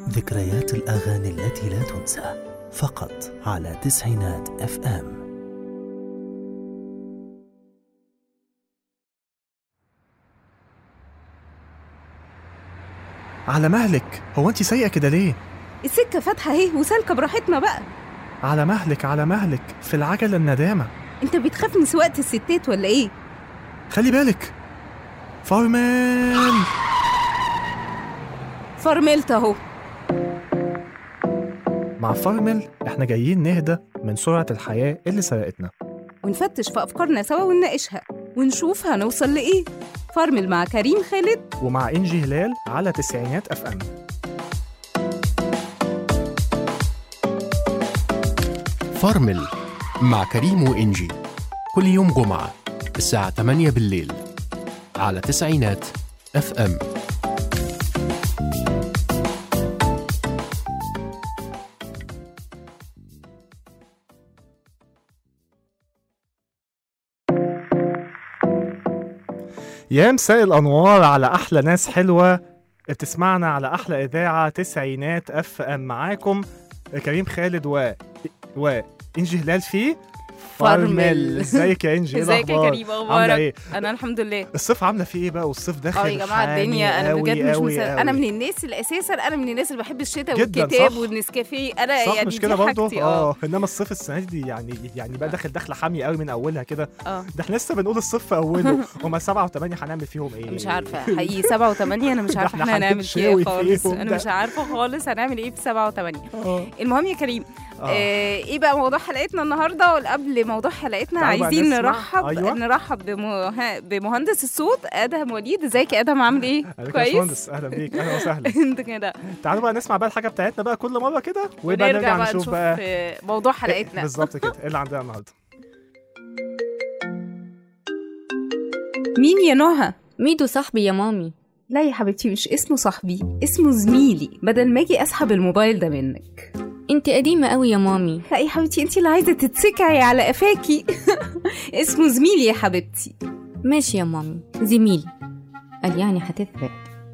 ذكريات الأغاني التي لا تنسى فقط على تسعينات اف ام على مهلك هو انت سايقه كده ليه السكة فاتحة اهي وسالكة براحتنا بقى على مهلك على مهلك في العجله الندامه انت بتخاف من سواقة الستات ولا ايه؟ خلي بالك فارمان فرملت اهو مع فارمل احنا جايين نهدى من سرعه الحياه اللي سرقتنا ونفتش في أفكارنا سوا ونناقشها ونشوف هنوصل لإيه فرمل مع كريم خالد ومع انجي هلال على تسعينات اف ام فرمل مع كريم وإنجي كل يوم جمعة الساعة 8 بالليل على تسعينات اف ام يا مساء الانوار على احلى ناس حلوه بتسمعنا على احلى اذاعه تسعينات اف ام معاكم كريم خالد و و انجي هلال في فرمل. ازيك يا انجي إيه ازيك يا الأخبار؟ كريم عامله اخبارك ايه انا الحمد لله الصيف عامله فيه ايه بقى والصيف داخل اه يا جماعه حامي الدنيا انا قوي بجد مش قوي مسا... قوي. انا من الناس اللي اساسا انا من الناس اللي بحب الشتاء جداً، والكتاب صح؟ والنسكافيه انا صح يعني مش دي كده برضه حاجتي اه اه انما الصيف السنه دي يعني يعني بقى داخل داخله حامي قوي من اولها كده اه ده احنا لسه بنقول الصيف في اوله هما سبعه وثمانيه هنعمل فيهم ايه مش عارفه حقيقي سبعة وثمانية انا مش ده عارفه احنا احنا هنعمل فيها ايه هنتشوي خالص فيهم انا ده. مش عارفه خالص هنعمل ايه في سبعة وثمانية اه المهم يا كريم آه. آه، ايه بقى موضوع حلقتنا النهارده وقبل موضوع حلقتنا تعالوا بقى عايزين نسمع. نرحب أيوة. نرحب بمه... بمهندس الصوت ادهم وليد ازيك يا ادهم عامل ايه عليك يا كويس باشمهندس اهلا بيك اهلا وسهلا انت كده تعالوا بقى نسمع بقى الحاجه بتاعتنا بقى كل مره كده ويبقى ونرجع نرجع بقى نشوف نشوف بقى آه، موضوع حلقتنا بالظبط كده ايه اللي عندنا النهارده مين يا نهى ميدو صاحبي يا مامي لا يا حبيبتي مش اسمه صاحبي اسمه زميلي بدل ما اجي اسحب الموبايل ده منك انت قديمة قوي يا مامي لا يا حبيبتي انت اللي عايزه تتسكعي على قفاكي اسمه زميلي يا حبيبتي ماشي يا مامي زميلي قال يعني هتفرق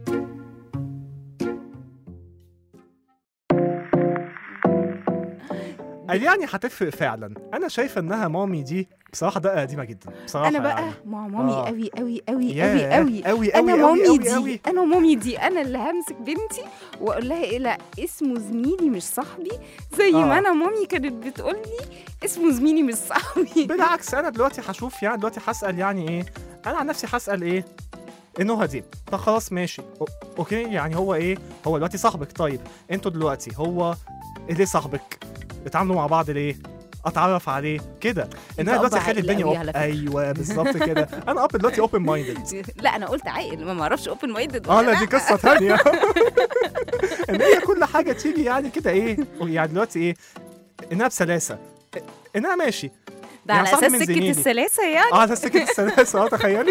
قال يعني هتفرق فعلا انا شايفه انها مامي دي بصراحه ده قديمه جدا بصراحه انا بقى يعني. مع مامي آه. قوي قوي قوي ياه، قوي قوي قوي انا قوي مامي قوي دي قوي انا مامي دي انا اللي همسك بنتي واقول لها ايه لا اسمه زميلي مش صاحبي زي آه. ما انا مامي كانت بتقول لي اسمه زميلي مش صاحبي بالعكس انا دلوقتي هشوف يعني دلوقتي هسال يعني ايه انا عن نفسي هسال ايه النهى دي طب خلاص ماشي أو- اوكي يعني هو ايه هو دلوقتي صاحبك طيب انتوا دلوقتي هو ليه صاحبك اتعاملوا مع بعض ليه اتعرف عليه كده انها أب دلوقتي خلي عاقل الدنيا أوي أوب... على فكرة. ايوه بالظبط كده انا اب دلوقتي اوبن مايندد لا انا قلت عاقل ما اعرفش اوبن مايندد اه لا دي قصه ثانيه ان هي كل حاجه تيجي يعني كده ايه يعني دلوقتي ايه انها بسلاسه انها ماشي ده يعني على صاحبي اساس من سكه زميلي. السلاسه يعني اه على سكه السلاسه اه تخيلي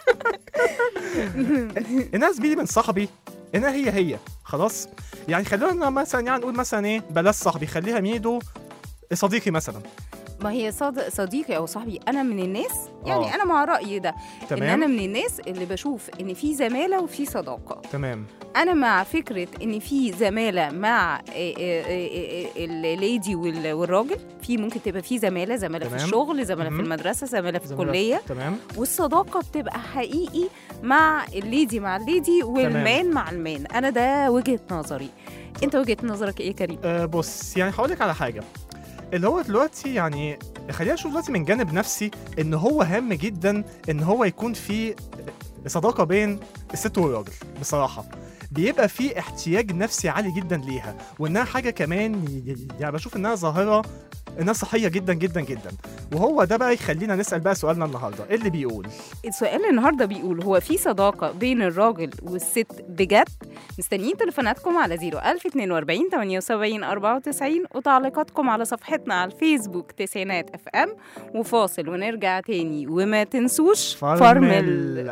انها زميلي من صاحبي انها هي هي خلاص يعني خلينا مثلا يعني نقول مثلا ايه بلاش صاحبي خليها ميدو صديقي مثلا ما هي صاد- صديقي او صاحبي انا من الناس يعني آه. انا مع رايي ده ان انا تمام من الناس اللي بشوف ان في زماله وفي صداقه تمام انا مع فكره ان في زماله مع إيه إيه إيه إيه الليدي وال- والراجل في ممكن تبقى في زماله زماله في تمام. الشغل زماله في مهم. المدرسه زماله في زميلة- الكليه تمام والصداقه بتبقى حقيقي مع الليدي مع الليدي والمان مع المان انا ده وجهه نظري انت وجهه نظرك ايه يا كريم آه بص يعني هقول لك على حاجه اللي هو دلوقتي يعني خلينا نشوف دلوقتي من جانب نفسي ان هو هام جدا ان هو يكون في صداقه بين الست والراجل بصراحه بيبقى في احتياج نفسي عالي جدا ليها وانها حاجه كمان ي- يعني بشوف انها ظاهره انها صحيه جدا جدا جدا وهو ده بقى يخلينا نسال بقى سؤالنا النهارده ايه اللي بيقول السؤال النهارده بيقول هو في صداقه بين الراجل والست بجد مستنيين تليفوناتكم على 01042 78 94 وتعليقاتكم على صفحتنا على الفيسبوك تسعينات اف ام وفاصل ونرجع تاني وما تنسوش فرمل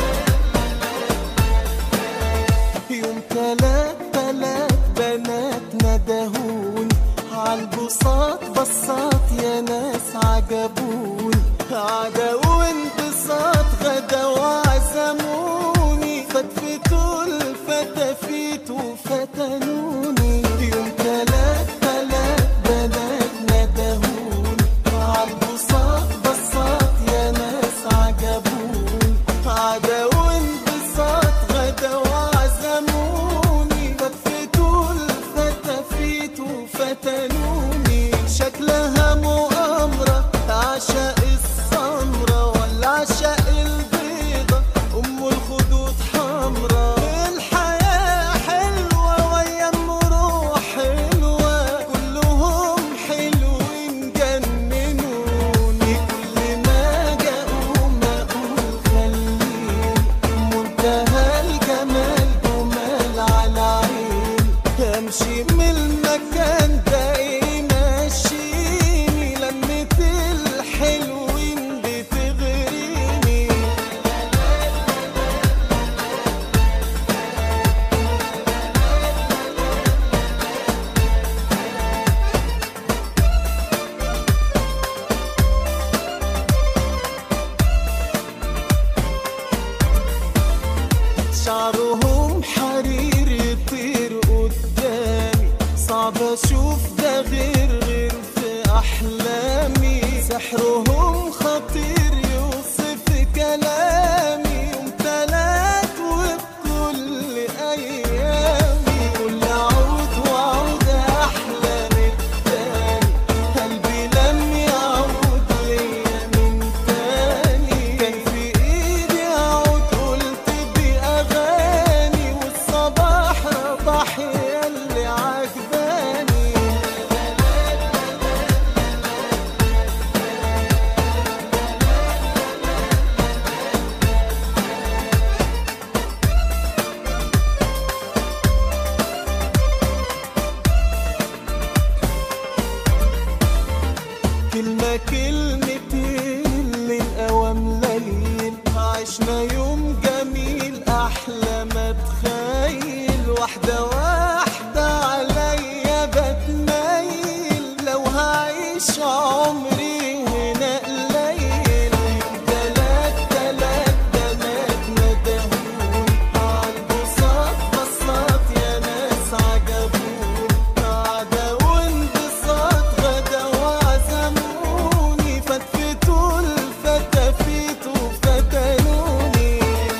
يوم تلات تلات بنات واشوف ده غير غير في احلامي سحرهم خطير يوصف كلامي يوم تلات وبكل ايامي كل عود وعود احلى من التاني قلبي لم يعود ليا من تاني كان في ايدي اعود قلت باغاني والصباح ربح يا اللي عجباني كلمة كلمتين للأوام ليل عشنا يوم جميل أحلى ما تخيل واحدة واحدة عليا بتميل لو هعيش عمري هنا قليل تلات تلات تلات ندهون عالبساط بساط يا ناس عجبون قعدة وانبساط غدا وعزموني فتفتوا الفتافيت وفتنوني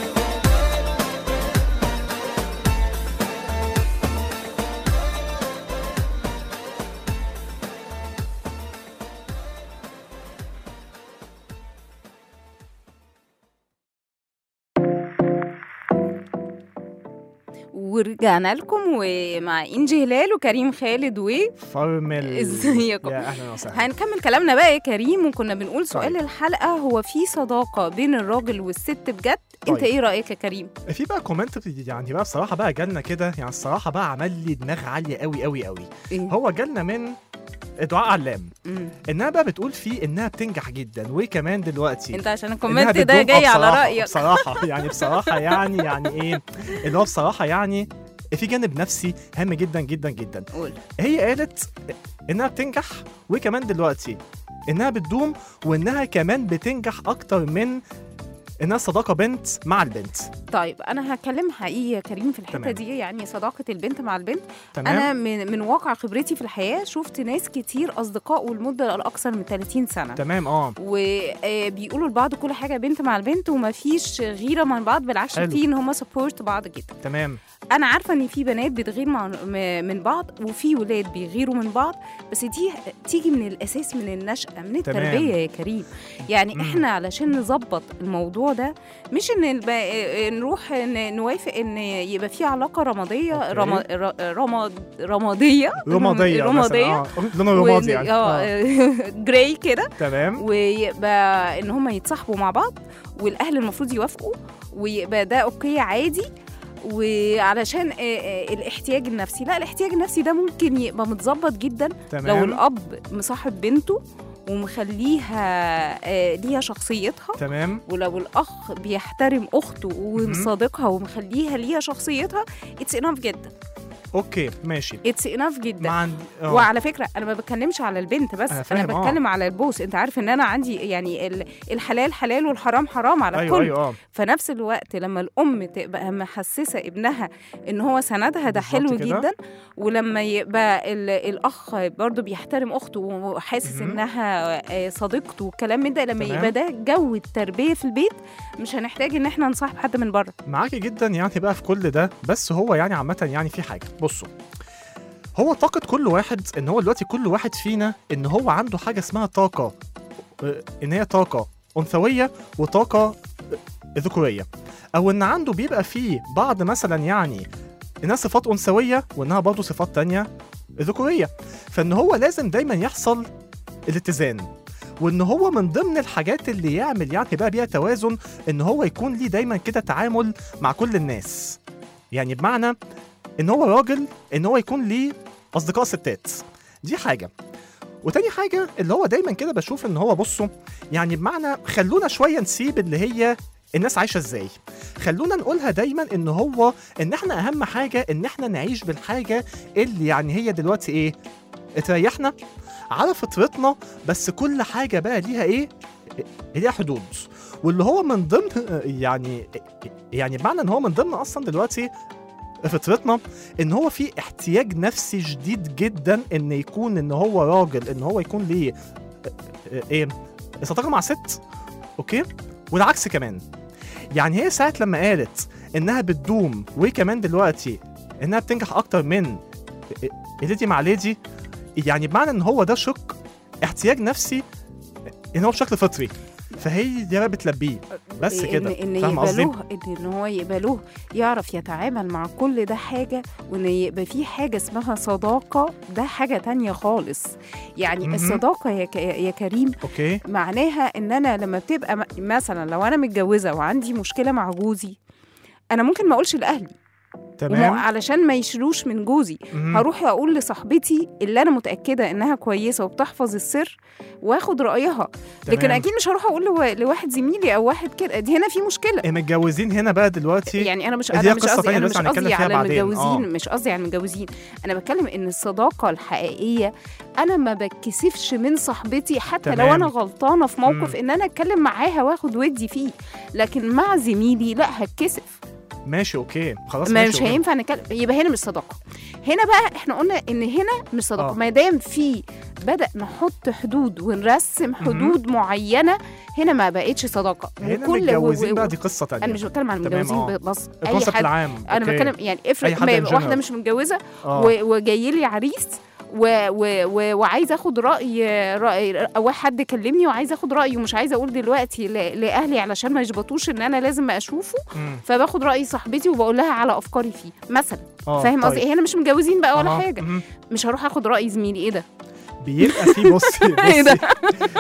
ورجعنا لكم ومع انجي هلال وكريم خالد و فرمل ازيكم يا اهلا وسهلا هنكمل كلامنا بقى يا كريم وكنا بنقول سؤال طيب. الحلقه هو في صداقه بين الراجل والست بجد انت طيب. ايه رايك يا كريم في بقى كومنت يعني بقى بصراحه بقى جالنا كده يعني الصراحه بقى عمل لي دماغ عاليه قوي قوي قوي إيه؟ هو جالنا من دعاء علام مم. انها بقى بتقول فيه انها بتنجح جدا وكمان دلوقتي انت عشان إنها الكومنت ده بتدوم- جاي آه على بصراحة- رايك بصراحه يعني بصراحه يعني يعني ايه اللي هو بصراحه يعني في جانب نفسي هام جدا جدا جدا قول هي قالت انها بتنجح وكمان دلوقتي انها بتدوم وانها كمان بتنجح اكتر من انها صداقه بنت مع البنت طيب انا هتكلم حقيقي يا كريم في الحته تمام. دي يعني صداقه البنت مع البنت تمام انا من من واقع خبرتي في الحياه شفت ناس كتير اصدقاء والمده الاكثر من 30 سنه تمام اه وبيقولوا لبعض كل حاجه بنت مع البنت وما فيش غيره من بعض بالعكس حلو. في ان هم سبورت بعض جدا تمام انا عارفه ان في بنات بتغير مع م- من بعض وفي ولاد بيغيروا من بعض بس دي تيجي من الاساس من النشأة من التربيه يا كريم يعني مم. احنا علشان نظبط الموضوع ده مش ان الب- نروح ن- نوافق ان يبقى في علاقه رماديه أوكي. رم... ر- رماد رماديه رماديه رماديه مثلاً، اه لونه رمادي يعني آه. اه جراي كده تمام ويبقى ان هم يتصاحبوا مع بعض والاهل المفروض يوافقوا ويبقى ده اوكي عادي وعلشان آه، آه، الاحتياج النفسي لا الاحتياج النفسي ده ممكن يبقى متظبط جدا لو تمام الاب مصاحب بنته ومخليها آه، ليها شخصيتها تمام ولو الاخ بيحترم اخته ومصادقها ومخليها ليها شخصيتها اتس اناف جدا اوكي ماشي اتس اناف جدا ما عندي آه. وعلى فكره انا ما بتكلمش على البنت بس أنا انا, فاهم، آه. بتكلم على البوس انت عارف ان انا عندي يعني ال- الحلال حلال والحرام حرام على ايوه الكل ايوه اه فنفس الوقت لما الام تبقى محسسه ابنها ان هو سندها ده بالظبط حلو كده. جدا ولما يبقى ال- الاخ برضو بيحترم اخته وحاسس مهم. انها آه، صديقته والكلام من ده لما تمام. يبقى ده جو التربيه في البيت مش هنحتاج ان احنا نصاحب حد من بره معاكي جدا يعني بقى في كل ده بس هو يعني عامة يعني في حاجة بصوا هو طاقة كل واحد ان هو دلوقتي كل واحد فينا ان هو عنده حاجة اسمها طاقة آه، ان هي طاقة انثوية وطاقة آه، ذكورية او ان عنده بيبقى فيه بعض مثلا يعني انها صفات انثوية وانها برضه صفات تانية ذكورية فان هو لازم دايما يحصل الاتزان وان هو من ضمن الحاجات اللي يعمل يعني بقى بيها توازن ان هو يكون ليه دايما كده تعامل مع كل الناس يعني بمعنى ان هو راجل ان هو يكون ليه اصدقاء ستات دي حاجه وتاني حاجه اللي هو دايما كده بشوف ان هو بصوا يعني بمعنى خلونا شويه نسيب اللي هي الناس عايشه ازاي خلونا نقولها دايما ان هو ان احنا اهم حاجه ان احنا نعيش بالحاجه اللي يعني هي دلوقتي ايه تريحنا على فطرتنا بس كل حاجه بقى ليها ايه ليها حدود واللي هو من ضمن يعني يعني بمعنى ان هو من ضمن اصلا دلوقتي فطرتنا ان هو في احتياج نفسي شديد جدا ان يكون ان هو راجل ان هو يكون ليه آه، آه، ايه صداقه مع ست اوكي والعكس كمان يعني هي ساعه لما قالت انها بتدوم وكمان دلوقتي انها بتنجح اكتر من ليدي مع ليدي يعني بمعنى ان هو ده شق احتياج نفسي ان هو بشكل فطري فهي دي بقى بتلبيه بس إن- كده ان فاهم قصدي؟ يقبلوه ان إن هو يقبلوه يعرف يتعامل مع كل ده حاجه وان يبقى في حاجه اسمها صداقه ده حاجه تانية خالص يعني مهم. الصداقه يا, ك... يا كريم اوكي معناها ان انا لما بتبقى م- مثلا لو انا متجوزه وعندي مشكله مع جوزي انا ممكن ما اقولش لاهلي وما- تمام علشان ما يشيلوش من جوزي مهم. هروح اقول لصاحبتي اللي انا متاكده انها كويسه وبتحفظ السر واخد رايها لكن تمام. اكيد مش هروح اقول لوا- لواحد زميلي او واحد كده دي هنا في مشكله إيه متجوزين هنا بقى دلوقتي يعني انا مش دي انا مش قصة قصدي تانية انا مش دلوقتي هنتكلم قصدي فيها على بعدين. المتجوزين آه. مش قصدي على المتجوزين انا بتكلم ان الصداقه الحقيقيه انا ما بتكسفش من صاحبتي حتى تمام. لو انا غلطانه في موقف مم. ان انا اتكلم معاها واخد ودي فيه لكن مع زميلي لا هتكسف ماشي اوكي خلاص ما ماشي مش أوكي. هينفع نتكلم يبقى هنا مش صداقه هنا بقى احنا قلنا ان هنا مش صداقه آه. ما دام في بدا نحط حدود ونرسم حدود معينه هنا ما بقتش صداقه هنا وكل- متجوزين و- و- بقى دي قصه تانية انا مش بتكلم عن تمام، المتجوزين آه. بس اي الكونسبت حد العام انا أوكي. بتكلم يعني أي افرض حد ما in واحده general. مش متجوزه آه. و- وجاي لي عريس و و و وعايز اخد راي راي او حد كلمني وعايز اخد رايه ومش عايزه اقول دلوقتي ل- لاهلي علشان ما يشبطوش ان انا لازم اشوفه مم. فباخد راي صاحبتي وبقول لها على افكاري فيه مثلا آه، فاهم طيب. قصدي إيه؟ هنا مش متجوزين بقى ولا أها. حاجه مهم. مش هروح اخد راي زميلي ايه ده بيبقى في بصي إيه ده؟ بصي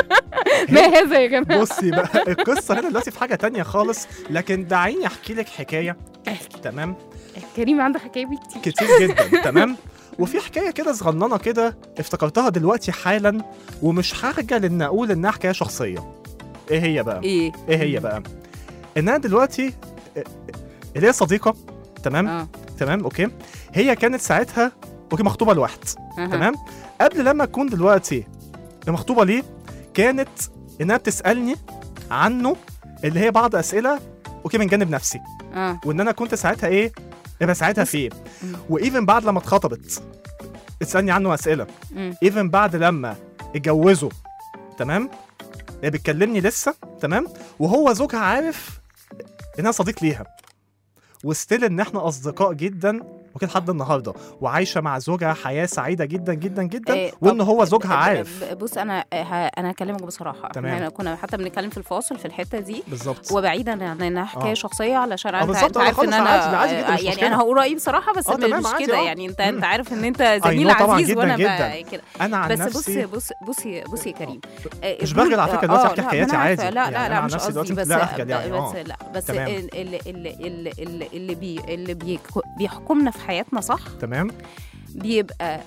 ما هذا يا جماعه بصي بقى القصه هنا دلوقتي في حاجه تانية خالص لكن دعيني احكي لك حكايه تمام كريم عنده حكايه بيه كتير كتير جدا تمام وفي حكايه كده صغننه كده افتكرتها دلوقتي حالا ومش هرجع لان اقول انها حكايه شخصيه ايه هي بقى ايه ايه هي بقى ان انا دلوقتي اللي هي صديقه تمام اه تمام اوكي هي كانت ساعتها اوكي مخطوبه لواحد أها. تمام قبل لما اكون دلوقتي مخطوبه ليه كانت انها بتسالني عنه اللي هي بعض اسئله اوكي من جانب نفسي اه وان انا كنت ساعتها ايه بساعدها فيه وايفن بعد لما اتخطبت تسالني عنه اسئله مم. ايفن بعد لما اتجوزوا تمام هي بتكلمني لسه تمام وهو زوجها عارف انها صديق ليها وستيل ان احنا اصدقاء جدا وكده لحد النهارده وعايشه مع زوجها حياه سعيده جدا جدا جدا إيه، وان طب هو زوجها ب- عارف ب- بص انا ه- انا هكلمك بصراحه تمام. احنا كنا حتى بنتكلم في الفاصل في الحته دي بالظبط وبعيدا عن انها حكايه آه. شخصيه علشان آه، انت بالظبط، انت آه، عارف ان خالص انا عادي، عادي جدا، مش يعني مشكلة. انا هقول رايي بصراحه بس آه، تمام، مش عادي، كده آه. يعني انت مم. انت عارف ان انت زميل know طبعاً عزيز جداً وانا جداً. بقى كده انا عن بس نفسي بص بص بصي بصي يا كريم آه، مش الجول- بخجل على فكرة آه، دلوقتي آه، أحكي لا، حكاياتي ما أنا عادي. عارفة، لا يعني لا أنا لا عن مش نفسي قصدي دلوقتي بس لا أخجل يعني، بس آه. لا بس تمام. اللي اللي اللي اللي اللي بي اللي بيك- بيحكمنا في حياتنا صح تمام بيبقى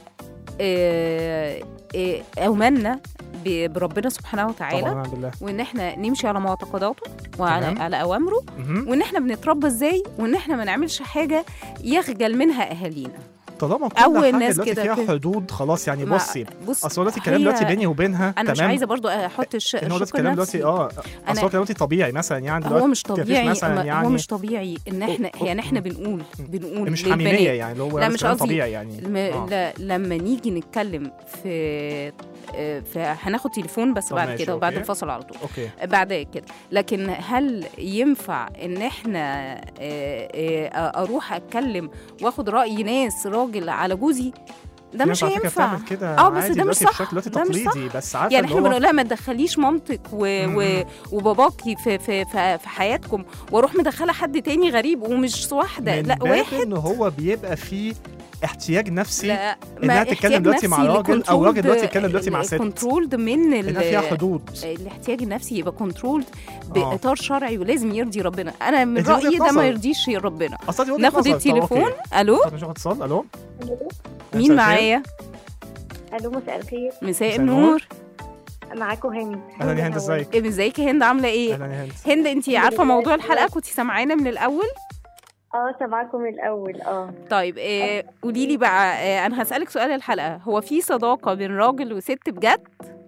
آه، آه، أومنا ب- بربنا سبحانه وتعالى طبعا بالله وان احنا نمشي على معتقداته وعلى تمام. على اوامره مهم. وان احنا بنتربى ازاي وان احنا ما نعملش حاجه يخجل منها اهالينا طالما كل أول حاجه ناس دلوقتي كده فيها كده. حدود خلاص يعني ما- بصي بص اصل دلوقتي الكلام هي- دلوقتي بيني وبينها انا مش تمام عايزه برضو احط الش... ان هو ده الشق الكلام النفسي دلوقتي اه اصل أنا- هو كلام دلوقتي طبيعي مثلا يعني دلوقتي هو مش مفيش طبيعي مثلا ما- يعني هو مش طبيعي ان احنا أو- يعني احنا بنقول بنقول مش للبنات حميميه يعني اللي هو لا، بس مش كلام قصدي. طبيعي يعني الم... آه. لا لما نيجي نتكلم في آه، في هناخد تليفون بس طب بعد ماشي، كده وبعد أوكي. الفصل على طول اوكي بعد كده لكن هل ينفع ان احنا آه، آه، اروح اتكلم واخد راي ناس راجل على جوزي ده مش على فكرة هينفع بتعمل كده اه بس عادي ده مش دلوقتي صح بشكل دلوقتي ده مش صح. تقليدي بس عارفه يعني اللي احنا هو بنقول لها ما تدخليش مامتك و... و... مم. وباباكي في في في, في حياتكم واروح مدخله حد تاني غريب ومش واحده من لا باب واحد ان هو بيبقى فيه احتياج نفسي لا إنها تتكلم دلوقتي مع راجل أو راجل دلوقتي يتكلم دلوقتي مع ست. كنترولد من ال... انها فيها حدود الاحتياج النفسي يبقى كنترولد آه. باطار شرعي ولازم يرضي ربنا انا من دي وجهة رايي ده ما نظر. يرضيش ربنا اصل دي وجهة ناخد نظر. طب التليفون أوكي. الو طب نشوف اتصال الو مين مساء الخير. معايا الو مساء الخير مساء مساء النور معاكم هند اهلا يا هند ازيك إيه، ازيك يا هند عامله ايه اهلا يا هند هند انت عارفه موضوع الحلقه كنت سامعانا من الاول اه سامعاكم من الاول اه طيب إيه قولي لي بقى إيه انا هسالك سؤال الحلقه هو في صداقه بين راجل وست بجد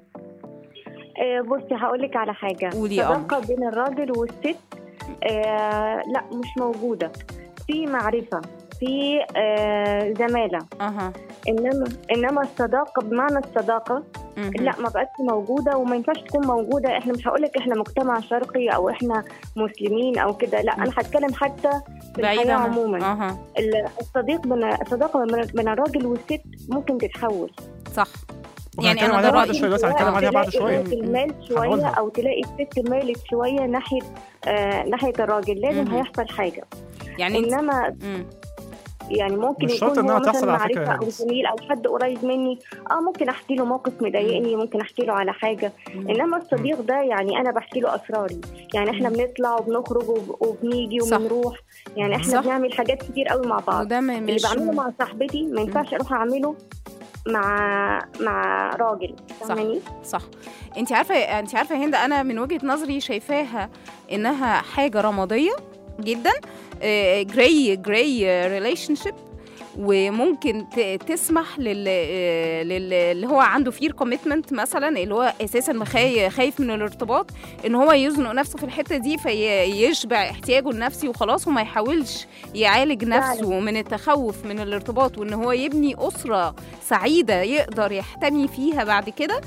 آه، بصي هقول لك على حاجه قولي يا صداقه بين الراجل والست آه لا مش موجوده في معرفه في آه زماله اها انما انما الصداقه بمعنى الصداقه مهم. لا ما بقتش موجوده وما ينفعش تكون موجوده احنا مش هقول لك احنا مجتمع شرقي او احنا مسلمين او كده لا انا هتكلم حتى في بعيد الحياه عن عموما اها ال- الصديق من الصداقه من من الراجل والست ممكن تتحول صح يعني وهنتكلم انا عليها ده بعد رأيي شويه دلوقتي هنتكلم عليها بعد تلاقي شويه الراجل مال شويه هقولها. او تلاقي الست مالت شويه ناحيه آه ناحيه الراجل لازم مهم. هيحصل حاجه يعني انت انما مم. يعني ممكن مش يكون شرط إنها هو تحصل مثلا على فكرة معرفه يا او هندسة. زميل او حد قريب مني اه ممكن احكي له موقف مضايقني ممكن احكي له على حاجه مم. انما الصديق ده يعني انا بحكي له اسراري يعني احنا بنطلع وبنخرج وب- وبنيجي صح. وبنروح يعني احنا صح. بنعمل حاجات كتير قوي مع بعض وده م- اللي مش بعمله مع صاحبتي ما ينفعش اروح اعمله مع مع راجل فاهماني صح انت عارفه انت عارفه يا هند انا من وجهه نظري شايفاها انها حاجه رماديه جدا جراي جراي ريليشن شيب وممكن ت- تسمح لل آه، لل- اللي هو عنده فير كوميتمنت مثلا اللي هو اساسا مخاي- خايف من الارتباط ان هو يزنق نفسه في الحته دي فيشبع احتياجه النفسي وخلاص وما يحاولش يعالج نفسه من التخوف من الارتباط وان هو يبني اسره سعيده يقدر يحتمي فيها بعد كده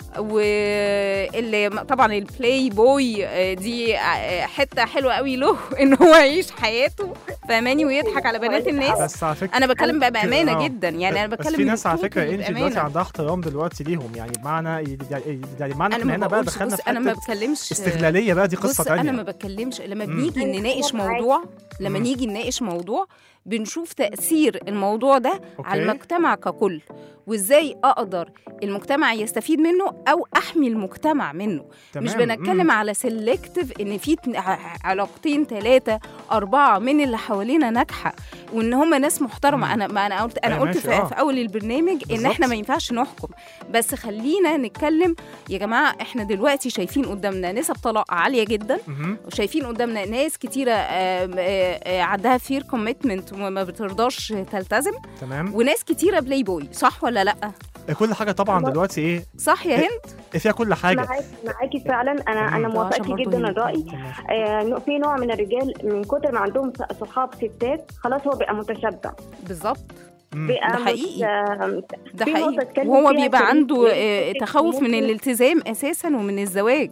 واللي طبعا البلاي بوي آه، دي آه، حته حلوه قوي له ان هو يعيش حياته فاهماني ويضحك على بنات الناس بس على فكره انا بتكلم بقى بامانه آه. جدا يعني انا بس بتكلم في من ناس على التوتال فكره انت بأمانة. دلوقتي عندها احترام دلوقتي ليهم يعني بمعنى يعني يعني معنى انا ان ما هنا بقى بقولش دخلنا بص في انا ما حته بتكلمش استغلاليه بقى دي بص قصه انا ما ثانيه بتكلمش لما مم. بنيجي أيوة، نناقش أنا معاك. موضوع لما مم. نيجي نناقش موضوع بنشوف تأثير الموضوع ده على اوكي المجتمع ككل وازاي اقدر المجتمع يستفيد منه او احمي المجتمع منه تمام مش بنتكلم مم. على سيلكتيف ان في اتن- ع- علاقتين ثلاثه اربعه من اللي حوالينا ناجحه وان هم ناس محترمه مم. انا ما انا قلت انا أيوة قلت ماشي، في, آه. في اول البرنامج ان بالظبط. احنا ما ينفعش نحكم بس خلينا نتكلم يا جماعه احنا دلوقتي شايفين قدامنا نسب طلاق عاليه جدا مهم. وشايفين قدامنا ناس كتيره آم، آه، آه، عندها فير كوميتمنت وما بترضاش تلتزم تمام وناس كتيره بلاي بوي صح ولا لا كل حاجه طبعا والله. دلوقتي ايه صح يا هند فيها كل حاجه معاكي معاكي فعلا انا انا ده عشان موافقاكي برضه جدا هند. الراي آه نوع- في نوع من الرجال من كتر ما عندهم ص- صحاب ستات خلاص هو بقى متشبع بالظبط مم. بقى ده مش- حقيقي. آم، ده في نقطة حقيقي اتكلم وهو فيها بيبقى كريم عنده كريم آه، كريم تخوف من ممكن- الالتزام اساسا ومن الزواج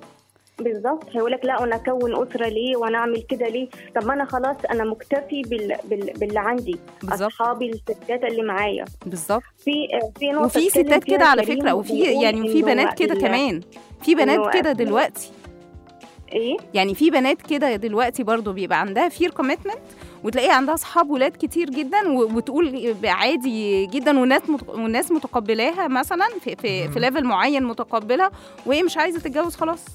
بالظبط هيقول لك لا انا اكون اسره ليه وانا اعمل كده ليه طب ما انا خلاص انا مكتفي بال... بال... باللي عندي بالظبط اصحابي الستات اللي معايا بالظبط في في نقطه وفي اتكلم ستات فيها كده على كريم فكره وفي بيقول يعني وفي إنه بنات كده ال- كمان في بنات إنه كده أكيد- دلوقتي ايه يعني في بنات كده دلوقتي برضو بيبقى عندها فير كوميتمنت وتلاقيها عندها اصحاب ولاد كتير جدا و- وتقول عادي جدا والناس مت... والناس متقبلاها مثلا في في, في مم. ليفل معين متقبلها وهي مش عايزه تتجوز خلاص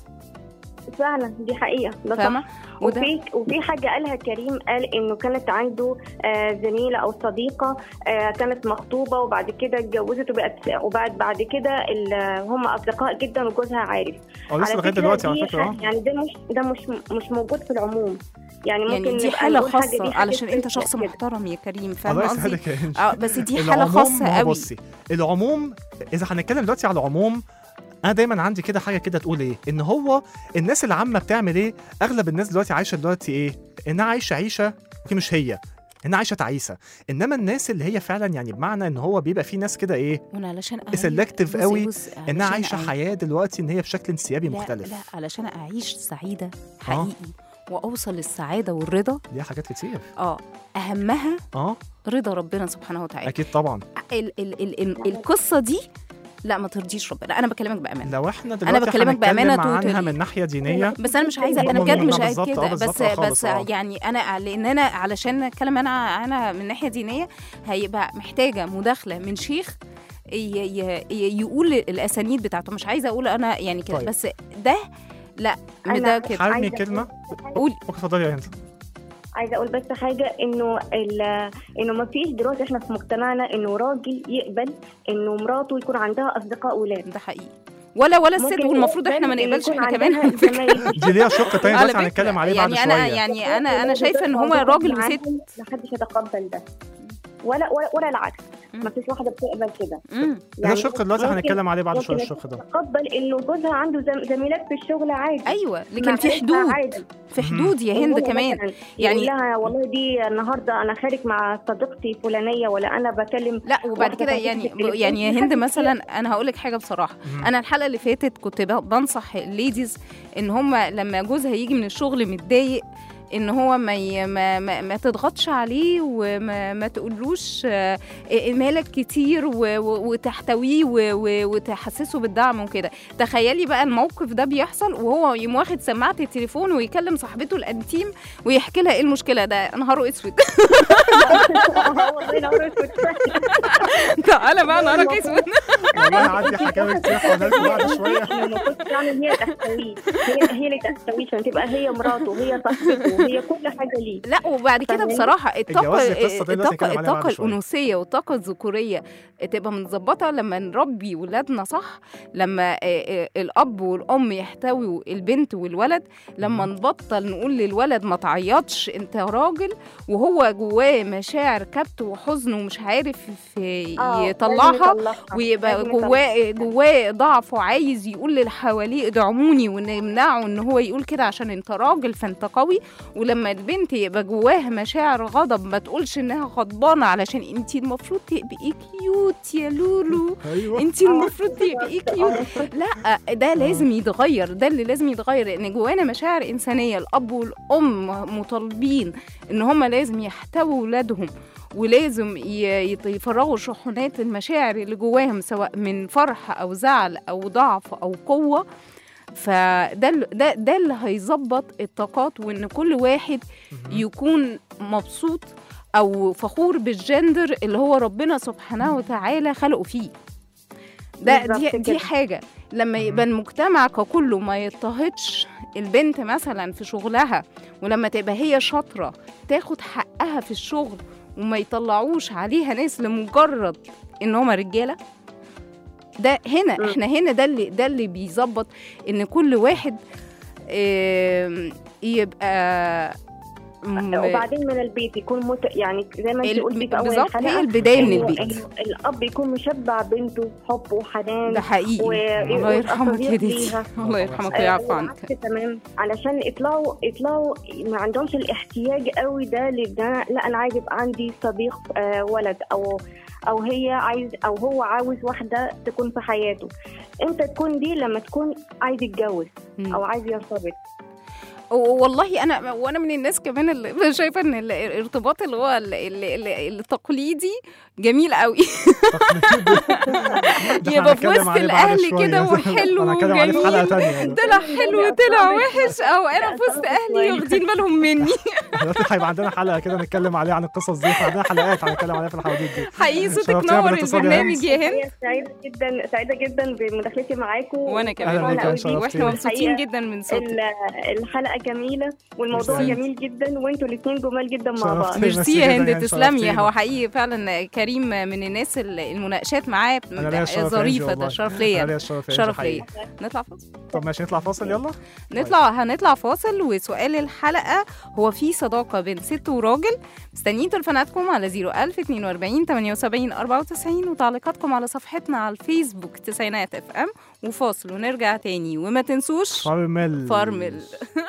فعلا دي حقيقه ده صح فاهمه وده وفي وفي حاجه قالها كريم قال انه كانت عنده آه زميله او صديقه آه كانت مخطوبه وبعد كده اتجوزت وبقت وبعد بعد كده ال- هم اصدقاء جدا وجوزها عارف اه لسه لغايه دلوقتي على دي فكره اه ح- يعني ده مش ده مش مش موجود في العموم يعني ممكن يعني دي نبقى حاله نقول حاجة خاصه دي حاجة علشان انت سيئة شخص كده. محترم يا كريم الله فاهم قصدي يسعدك يا انجي اه بس دي حاله العموم خاصه ما هو قوي بصي العموم اذا هنتكلم دلوقتي على العموم انا دايما عندي كده حاجه كده تقول ايه ان هو الناس العامه بتعمل ايه اغلب الناس دلوقتي عايشه دلوقتي ايه انها عايشه عيشه دي مش هي انها عايشه تعيسه انما الناس اللي هي فعلا يعني بمعنى ان هو بيبقى في ناس كده ايه وانا علشان أعيش- سيلكتيف بصي- قوي بصي، انها علشان عايشه أعيش- حياه دلوقتي ان هي بشكل انسيابي لا مختلف لا علشان اعيش سعيده حقيقي واوصل للسعاده والرضا دي حاجات كتير اه اهمها اه رضا ربنا سبحانه وتعالى اكيد طبعا ال ال ال ال القصه دي لا ما ترضيش ربنا انا بكلمك بامانه لو احنا دلوقتي بكلمك هنتكلم بأمانة عنها توتال. من ناحيه دينيه بس انا مش عايزه انا هم بجد مين؟ مش آه، عايزه بالظبط، آه، كده بس بالظبط، آه، خالص، بس آه. يعني انا لان انا علشان اتكلم انا انا من ناحيه دينيه هيبقى محتاجه مداخله من شيخ ي- ي- ي- يقول الاسانيد بتاعته مش عايزه اقول انا يعني كده طيب. بس ده لا أنا ده كده حارمي عايزة كلمه قولي ممكن اتفضلي يا هند عايزه اقول بس حاجه انه ال- انه ما فيش دلوقتي احنا في مجتمعنا انه راجل يقبل انه مراته يكون عندها اصدقاء ولاد ده حقيقي ولا ولا الست ممكن والمفروض احنا ما يقبل إنه نقبلش يكون احنا كمان عندها على فكره زمايل. دي ليها شق تاني على بس فكرة، هنتكلم عليه بعد يعني انا شويه يعني انا انا شايفه ان هو راجل وست ما حدش يتقبل ده ولا ولا, ولا العكس مم. ما فيش واحده بتقبل كده مم. ده الشق دلوقتي ممكن- هنتكلم عليه بعد شويه ممكن الشق ده تتقبل انه جوزها عنده زم- زميلات في الشغل عادي ايوه لكن مع في عيلتها حدود عادي في حدود يا هند وهو كمان مثلاً يعني- يقول لها والله دي النهارده انا خارج مع صديقتي فلانيه ولا انا بكلم لا وبعد واحدة كده صاحبتي يعني في التليفون. يعني يا دي هند حاجة مثلا انا هقول لك حاجه بصراحه مم. انا الحلقه اللي فاتت كنت ب- بنصح الليديز ان هم لما جوزها يجي من الشغل متضايق ان هو ما ي... ما, ما, ما تضغطش عليه وما ما تقولوش آه، إيه مالك كتير و... و... وتحتويه و... و... وتحسسه بالدعم وكده تخيلي بقى الموقف ده بيحصل وهو يقوم واخد سماعه التليفون ويكلم صاحبته الانتيم ويحكي لها ايه المشكله ده نهاره اسود والله ينور اسود تعالى بقى نهارك اسود والله عندي حكاوي كتير حواليك بعد شويه المفروض تعمل هي تحتويه هي هي اللي تحتويه عشان تبقى هي مراته وهي صاحبته وهي كل حاجه ليه لا وبعد كده فاهماني؟ بصراحه الطاقه الجواز دي قصة تانية الطاقه نتكلم عليها الطاقه بعد شوية. الانوثيه والطاقه الذكوريه تبقى متظبطه لما نربي ولادنا صح لما آه، آه، الاب والام يحتووا البنت والولد لما نبطل نقول للولد ما تعيطش انت راجل وهو جواه مشاعر كبت وحزن ومش عارف في- آه، لازم يطلعها يطلعها. ويبقى لازم يطلعها. جواه جواه ضعف وعايز يقول للي حواليه ادعموني ونمنعه ان هو يقول كده عشان انت راجل فانت قوي ولما البنت يبقى جواها مشاعر غضب ما تقولش انها غضبانه علشان انت المفروض تبقي كيوت يا لولو ايوه انت المفروض تبقي كيوت لا ده لازم يتغير ده اللي لازم يتغير لان جوانا مشاعر انسانيه الاب والام مطالبين ان هم لازم يحتووا ولادهم ولازم ي- يط- يفرغوا شحنات المشاعر اللي جواهم سواء من فرح او زعل او ضعف او قوه فده ال- ده ده اللي هيظبط الطاقات وان كل واحد يكون مبسوط او فخور بالجندر اللي هو ربنا سبحانه وتعالى خلقه فيه ده دي بالظبط دي كده. حاجه لما يبقى المجتمع ككله ما يضطهدش البنت مثلا في شغلها ولما تبقى هي شاطره تاخد حقها في الشغل وما يطلعوش عليها ناس لمجرد ان هما رجاله ده هنا م. احنا هنا ده اللي ده اللي بيظبط ان كل واحد آم، يبقى م- وبعدين من البيت يكون مت... يعني زي ما انت ال- قلتي في اول بالظبط الحلقه هي البدايه من إنه- البيت إنه الاب يكون مشبع بنته حب وحنان ده حقيقي و- الله يرحمك صديق يا ديدي ليها. الله يرحمك آه، ويعفو عنك والعكس تمام علشان يطلعوا يطلعوا ما عندهمش الاحتياج قوي ده لان انا لا انا عايز يبقى عندي صديق آه ولد او او هي عايز او هو عاوز واحده تكون في حياته امتى تكون دي لما تكون عايز يتجوز مم. او عايز يرتبط والله انا وانا من الناس كمان اللي شايفه ان ال- الارتباط اللي هو ال- ال- ال- التقليدي جميل قوي ده يبقى في هنتكلم وسط عليه بعد الأهل شوية. كده وحلو انا هتكلم عليه في حلقه وجميل. ثانيه طلع حلو طلع وحش او انا في وسط اهلي واخدين بالهم مني دلوقتي هيبقى عندنا حلقه كده نتكلم عليها عن القصص دي عندنا حلقات هنتكلم عليها في الحواديت دي حقيقي صوتك شرفتينا نور بالاتصال يا البرنامج يا هند هي سعيده جدا سعيده جدا بمداخلتي معاكم وانا كمان أهلا بيك، والله شرفتينا. واحنا مبسوطين الحقيقة جدا من صوتك ال- الحلقه جميله والموضوع ميرسي. جميل جدا وانتوا الاثنين جمال جدا مع بعض شرفتينا. ميرسي ميرسي يا جداً هند يعني، تسلمي شرفتينا. هو حقيقي فعلا كريم من الناس اللي المناقشات معاه انا ليا الشرف يا إنجي ظريفه ده والله. شرف انا ليا ليا الشرف يا إنجي شرف حقيقي. ليا نطلع فاصل طب ماشي نطلع فاصل يلا نطلع هنطلع فاصل وسؤال الحلقة هو في صداقة بين ست وراجل مستنيين تليفوناتكم على 01000 42 78 94 وتعليقاتكم على صفحتنا على الفيسبوك تسعينات اف ام وفاصل ونرجع تاني وما تنسوش فارمل فارمل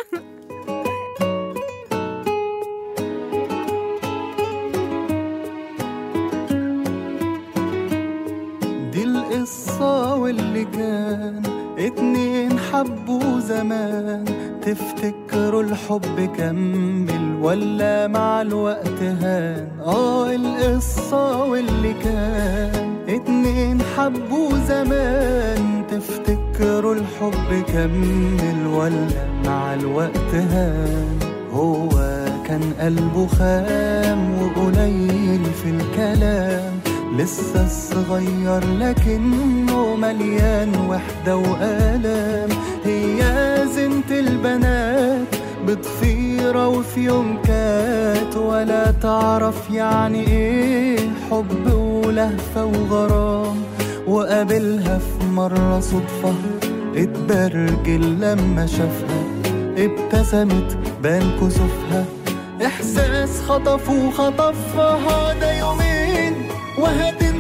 دي القصة واللي كان اتنين حبوا زمان تفتكروا الحب كمل ولا مع الوقت هان اه القصة واللي كان اتنين حبوا زمان تفتكروا الحب كمل ولا مع الوقت هان هو كان قلبه خام وقليل في الكلام لسه صغير لكنه مليان وحدة وآلام هي زنت البنات بضفيرة وفي يوم كات ولا تعرف يعني ايه حب ولهفة وغرام وقابلها في مرة صدفة اتبرجل لما شافها ابتسمت بان كسوفها احساس خطف وخطفها ده يومين وهتنسى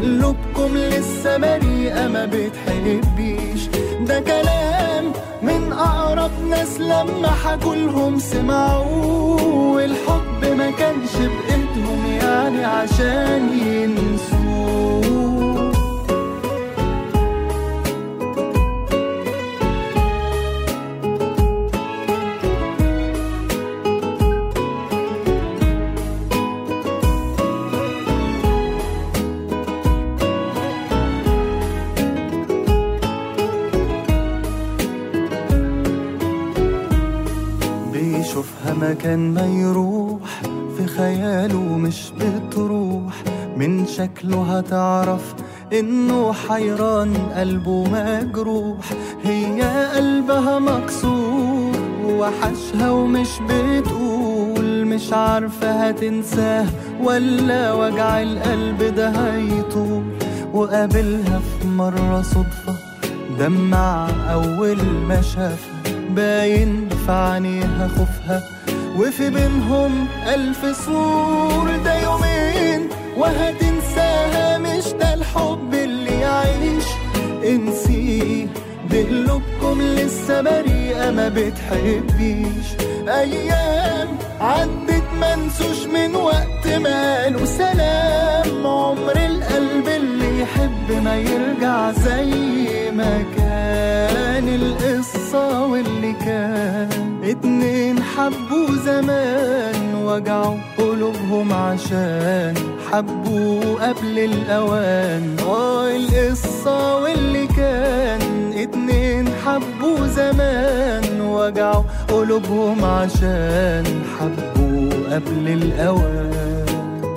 قلوبكم لسه بريئة ما بتحبيش ده كلام من أقرب ناس لما حكولهم سمعوه والحب ما كانش بإيدهم يعني عشان ينسوه بيشوفها مكان ما يروح في خياله مش بتروح من شكله هتعرف انه حيران قلبه مجروح هي قلبها مكسور وحشها ومش بتقول مش عارفة هتنساه ولا وجع القلب ده هيطول وقابلها في مرة صدفة دمع أول ما شافها باين في عينيها خوفها وفي بينهم ألف سور ده يومين وهتنساها مش ده الحب اللي يعيش انسيه بقلوبكم لسه بريئة ما بتحبيش أيام عدت منسوش من وقت ما قالوا سلام عمر القلب اللي يحب ما يرجع زي ما كان القصة واللي كان اتنين حبوا زمان وجعوا قلوبهم عشان حبوا قبل الأوان اه القصة واللي كان اتنين حبوا زمان وجعوا قلوبهم عشان حبوا قبل الأوان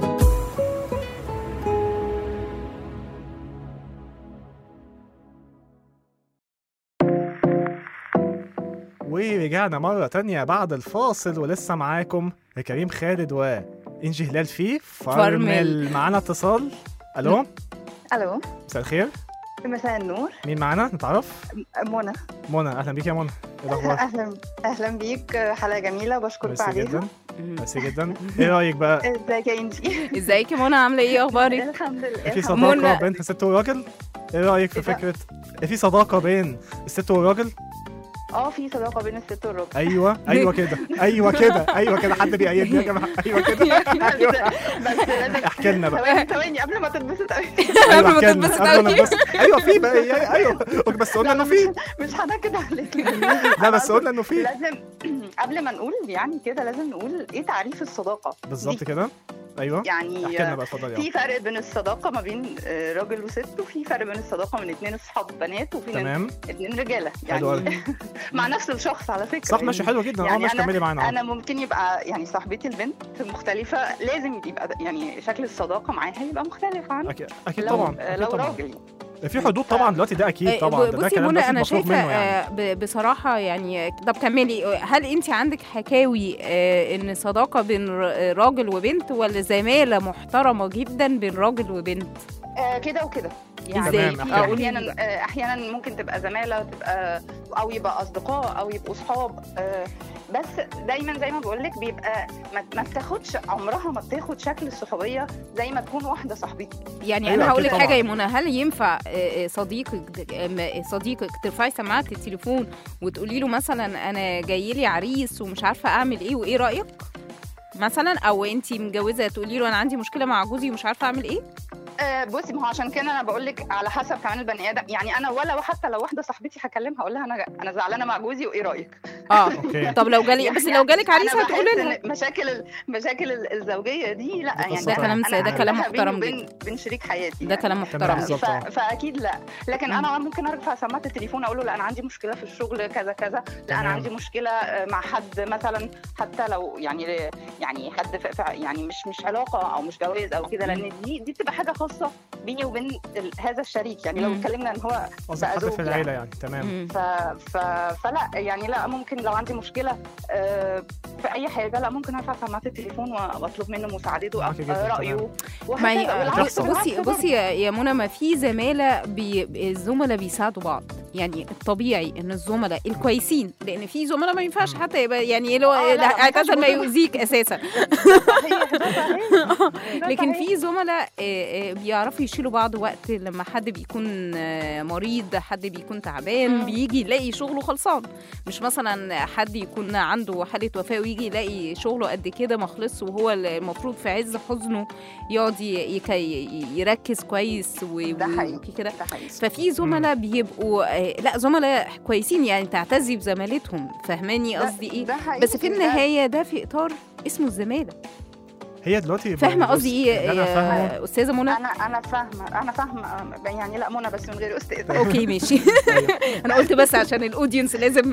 ورجعنا مرة تانية بعد الفاصل ولسه معاكم كريم خالد وإنجي هلال في فرمل. فرمل معانا اتصال ألو الو مساء الخير مساء النور مين معانا نتعرف منى منى أهلا بيك يا منى إيه الأخبار اهلا اهلا بيك حلقه جميله بشكرك ميرسي عليها جدا ميرسي جدا إيه رأيك بقى ازيك يا انجي ازيك يا منى عامله ايه اخبارك الحمد لله في الحمد صداقة منى. بين الست والراجل إيه رأيك في إيه ده؟ فكرة في صداقة بين الست والراجل اه في صداقه بين الست والراجل أيوه أيوه كده أيوه كده أيوه كده حد بيأيدني يا جماعة أيوه كده أيوه بس لازم احكي لنا بقى ثواني ثواني قبل ما تتبسط قوي ايوه قبل ما احكي لنا تتبسط قبل ما أوي. نتبسط ايوه في بقى إيه، ايوه بس قلنا انه في مش هنكد عليك لا بس قلنا انه في لازم قبل ما نقول يعني كده لازم نقول ايه تعريف الصداقه بالظبط دي. كده ايوه يعني احكي لنا بقى اتفضل في يلا فرق بين الصداقه ما بين آه، راجل وست وفي فرق بين الصداقه من اتنين اصحاب بنات وفي من تمام اتنين رجاله حلو يعني قوي مع نفس الشخص على فكره صح ماشي يعني حلو جدا اه يعني ماشي أنا- كملي معانا انا ممكن يبقى يعني صاحبتي البنت مختلفه لازم يبقى يعني شكل الصداقه معاها يبقى مختلف عن اكيد اكيد لو طبعا آه، أكيد لو طبعا راجل في حدود طبعا دلوقتي ده اكيد طبعا ده, ده بصي كلام منى لازم انا مفروغ شايفه منه يعني آه، ب- بصراحه يعني طب كملي هل انت عندك حكاوي آه، ان صداقه بين ر- راجل وبنت ولا زماله محترمه جدا بين راجل وبنت آه كده وكده تمام، يعني احكي في لي. احيانا آه، احيانا ممكن تبقى زماله تبقى او يبقى اصدقاء او يبقوا صحاب آه، بس دايما زي ما بقول لك بيبقى ما, ما بتاخدش عمرها ما بتاخد شكل الصحوبيه زي ما تكون واحده صاحبتي يعني أيوة، انا هقول لك أكيد حاجه طبعاً. يا منى هل ينفع آه، آه، صديقك آه، صديقك ترفعي سماعه التليفون وتقولي له مثلا انا جاي لي عريس ومش عارفه اعمل ايه وايه رايك مثلا او انت متجوزه تقولي له انا عندي مشكله مع جوزي ومش عارفه اعمل ايه آه، بصي ما هو عشان كده انا بقول لك على حسب كمان البني ادم يعني انا ولا حتى لو واحده صاحبتي هكلمها اقول لها انا انا زعلانه مع جوزي وايه رايك اه اوكي طب لو جالي بس لو جالك عريس أنا هتقولي بحس لها إن مشاكل ال- مشاكل ال- الزوجيه دي لا ده يعني قصة كلام أنا ده كلام أحلها بيني محترم وبين بين شريك حياتي ده يعني. كلام محترم بالظبط. ف... آه. فاكيد لا لكن مم. انا ممكن ارفع سماعه التليفون اقول له لا انا عندي مشكله في الشغل كذا كذا لا تمام. انا عندي مشكله آه، مع حد مثلا حتى لو يعني يعني حد في... في- يعني مش مش علاقه او مش جواز او كده لان دي دي بتبقى حاجه خاصه بيني وبين ال... هذا الشريك يعني لو مم. اتكلمنا ان هو قصدك بقى حد زوج في يعني. العيله يعني تمام مم. ف... ف... فلا يعني لا ممكن لو عندي مشكله آه، في اي حاجه لا ممكن ارفع سماعه التليفون و- واطلب منه مساعدته او معاكي جداً، آه، رايه تمام. ما وهكذا هي والعكس بصي بالعكس بصي برضه. بصي يا يا منى ما في زماله بي الزملاء بيساعدوا بعض يعني الطبيعي ان الزملاء الكويسين لان في زملاء ما ينفعش مم. حتى يبقى يعني اللي هو آه، لا، ده ما ينفعش اساسا ما برضه. يؤذيك اساسا صحيح ده صحيح ده لكن صحيح. في زملاء آه، آه، بيعرفوا يشيلوا بعض وقت لما حد بيكون آه، مريض حد بيكون تعبان مم. بيجي يلاقي شغله خلصان مش مثلا حد يكون عنده حالة وفاة ويجي يلاقي شغله قد كده ما خلصش وهو المفروض في عز حزنه يقعد ي- يك- يركز كويس و- ده حقيقي. وكده ده حقيقي ففي زملاء بيبقوا آه، لا زملاء كويسين يعني تعتزي بزمالتهم فاهماني ده- قصدي ايه ده حقيقي بس في ده- النهايه ده في اطار اسمه الزماله هي دلوقتي فاهمه بص، قصدي ايه اللي انا فاهمه يا استاذه منى انا انا فاهمه انا فاهمه يعني لا منى بس من غير استاذ اوكي ماشي انا قلت بس عشان الاودينس لازم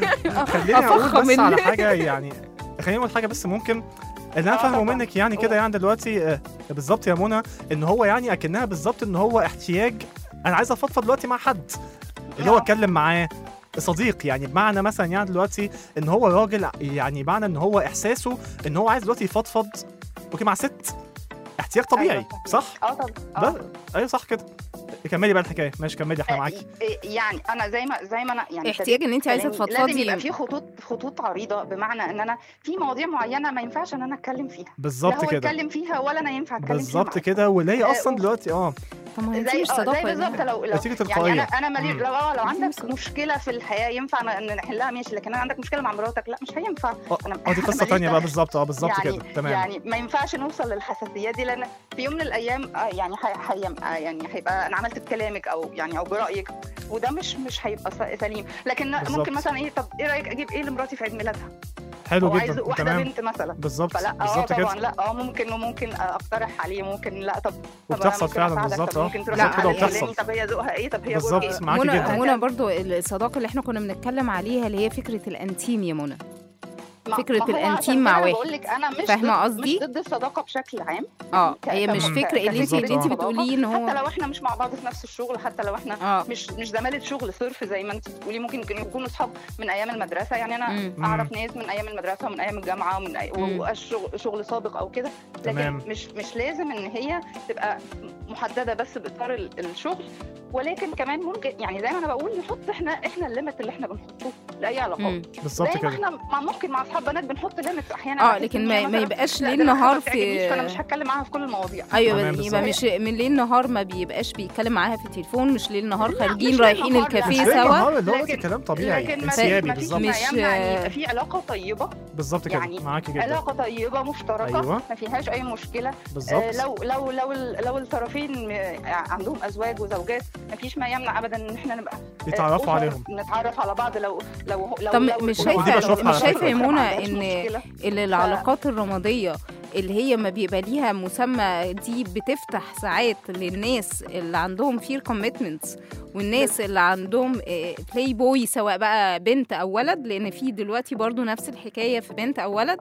خليني اقول أفخم بس من- على حاجه يعني خليني اقول حاجه بس ممكن اللي انا آه فاهمه طبعاً. منك يعني كده يعني دلوقتي آه، بالظبط يا منى ان هو يعني اكنها بالظبط ان هو احتياج انا عايز افضفض دلوقتي مع حد اللي هو آه. اتكلم معاه صديق يعني بمعنى مثلا يعني دلوقتي ان هو راجل يعني بمعنى ان هو احساسه ان هو عايز دلوقتي يفضفض اوكي مع ست احتياج طبيعي أيوة. صح؟ اه طبعا آه. ده ايوه صح كده كملي بقى الحكايه ماشي كملي احنا معاكي آه، يعني انا زي ما زي ما انا يعني احتياج ان انت عايزه لازم- لازم تفضفضي يبقى في خطوط خطوط عريضه بمعنى ان انا في مواضيع معينه ما ينفعش ان انا اتكلم فيها لا بالظبط هو كده يتكلم فيها ولا انا ينفع اتكلم بالظبط فيها كده واللي هي آه، اصلا و- دلوقتي اه طب ما هي دي زي مش آه، صداقه زي يا بالظبط جماعة. لو لو نتيجة يعني تلقائية. انا انا مالي مم. لو آه، لو دي عندك صداقة. مشكله في الحياه ينفع ن- ن- نحلها ماشي لكن انا عندك مشكله مع مراتك لا مش هينفع اه انا آه، دي قصه ماليش تانية بقى دعوة. بالظبط اه بالظبط يعني كده تمام يعني ما ينفعش نوصل للحساسيات دي لان في يوم من الايام آه، يعني حي... حي... آه، يعني هيبقى انا عملت بكلامك او يعني او برايك وده مش مش هيبقى س- سليم لكن بالظبط. ممكن مثلا ايه طب ايه رايك اجيب ايه لمراتي في عيد ميلادها حلو او عايز جدا واحده تمام بنت مثلا بالظبط فلا اه بالظبط طبعا كده لا اه ممكن وممكن اقترح عليه ممكن لا طب طب أنا وبتحصل ممكن فعلا أساعدك، بالظبط طب اه ممكن تروح بالظبط كده على وبتحصل فلان، طب هي ذوقها ايه طب هي بالظبط ذوقها ايه معاكي منى جدا منى برضو الصداقه اللي احنا كنا بنتكلم عليها اللي هي فكره الانتيم يا منى ما- فكرة ما هو الأنتيم عشان مع كده واحد. بقول لك انا مش فاهمة ضد- قصدي؟ مش ضد الصداقه بشكل عام اه ك- هي ك- مش ك- فكره اللي انت بالظبط، اللي انت آه. بتقوليه ان هو حتى لو احنا مش مع بعض في نفس الشغل حتى لو احنا اه مش مش زماله شغل صرف زي ما انت بتقولي ممكن يكون- يكونوا اصحاب من ايام المدرسه يعني انا مم. اعرف ناس من ايام المدرسه ومن ايام الجامعه ومن أي... مم. والشغل شغل سابق او كده لكن تمام. مش مش لازم ان هي تبقى محدده بس باطار ال- الشغل ولكن كمان ممكن يعني زي ما انا بقول نحط احنا احنا الليمت اللي احنا بنحطه لاي علاقات مم. بالظبط زي ما كده احنا مع ممكن مع اصحاب بنات بنحط ليميت احيانا اه بحس لكن إن ما, هي ما مثلاً يبقاش لا، ليل ده أنا نهار ما بتعجبنيش، في فانا مش هتكلم معاها في كل المواضيع ايوه تمام يبقى بالظبط. مش من ليل نهار ما بيبقاش بيتكلم معاها في التليفون مش ليل نهار لا، خارجين مش ليل رايحين نهار، لا. الكافيه مش زي سوا النهار اللي هو لكن- كلام طبيعي لكن ما انسيابي فيش بالظبط ما مش- فيش يعني يبقى في علاقه طيبه بالظبط كده يعني معاكي جدا علاقه طيبه مشتركه أيوة. ما فيهاش اي مشكله آه بالظبط لو لو لو ال- لو الطرفين م- عندهم ازواج وزوجات ما فيش ما يمنع ابدا ان احنا نبقى آه، يتعرفوا أسر، عليهم نتعرف على بعض لو لو لو طب لو مش لو شايفة- ودي بشوفها مش على شايفة فكرة. يا ما منى عندهاش إن مشكلة. اللي العلاقات الرمادية اللي هي ما بيبقى ليها مسمى دي بتفتح ساعات للناس اللي عندهم فير كوميتمنتس والناس اللي عندهم بلاي بوي سواء بقى بنت او ولد لان في دلوقتي برضو نفس الحكايه في بنت او ولد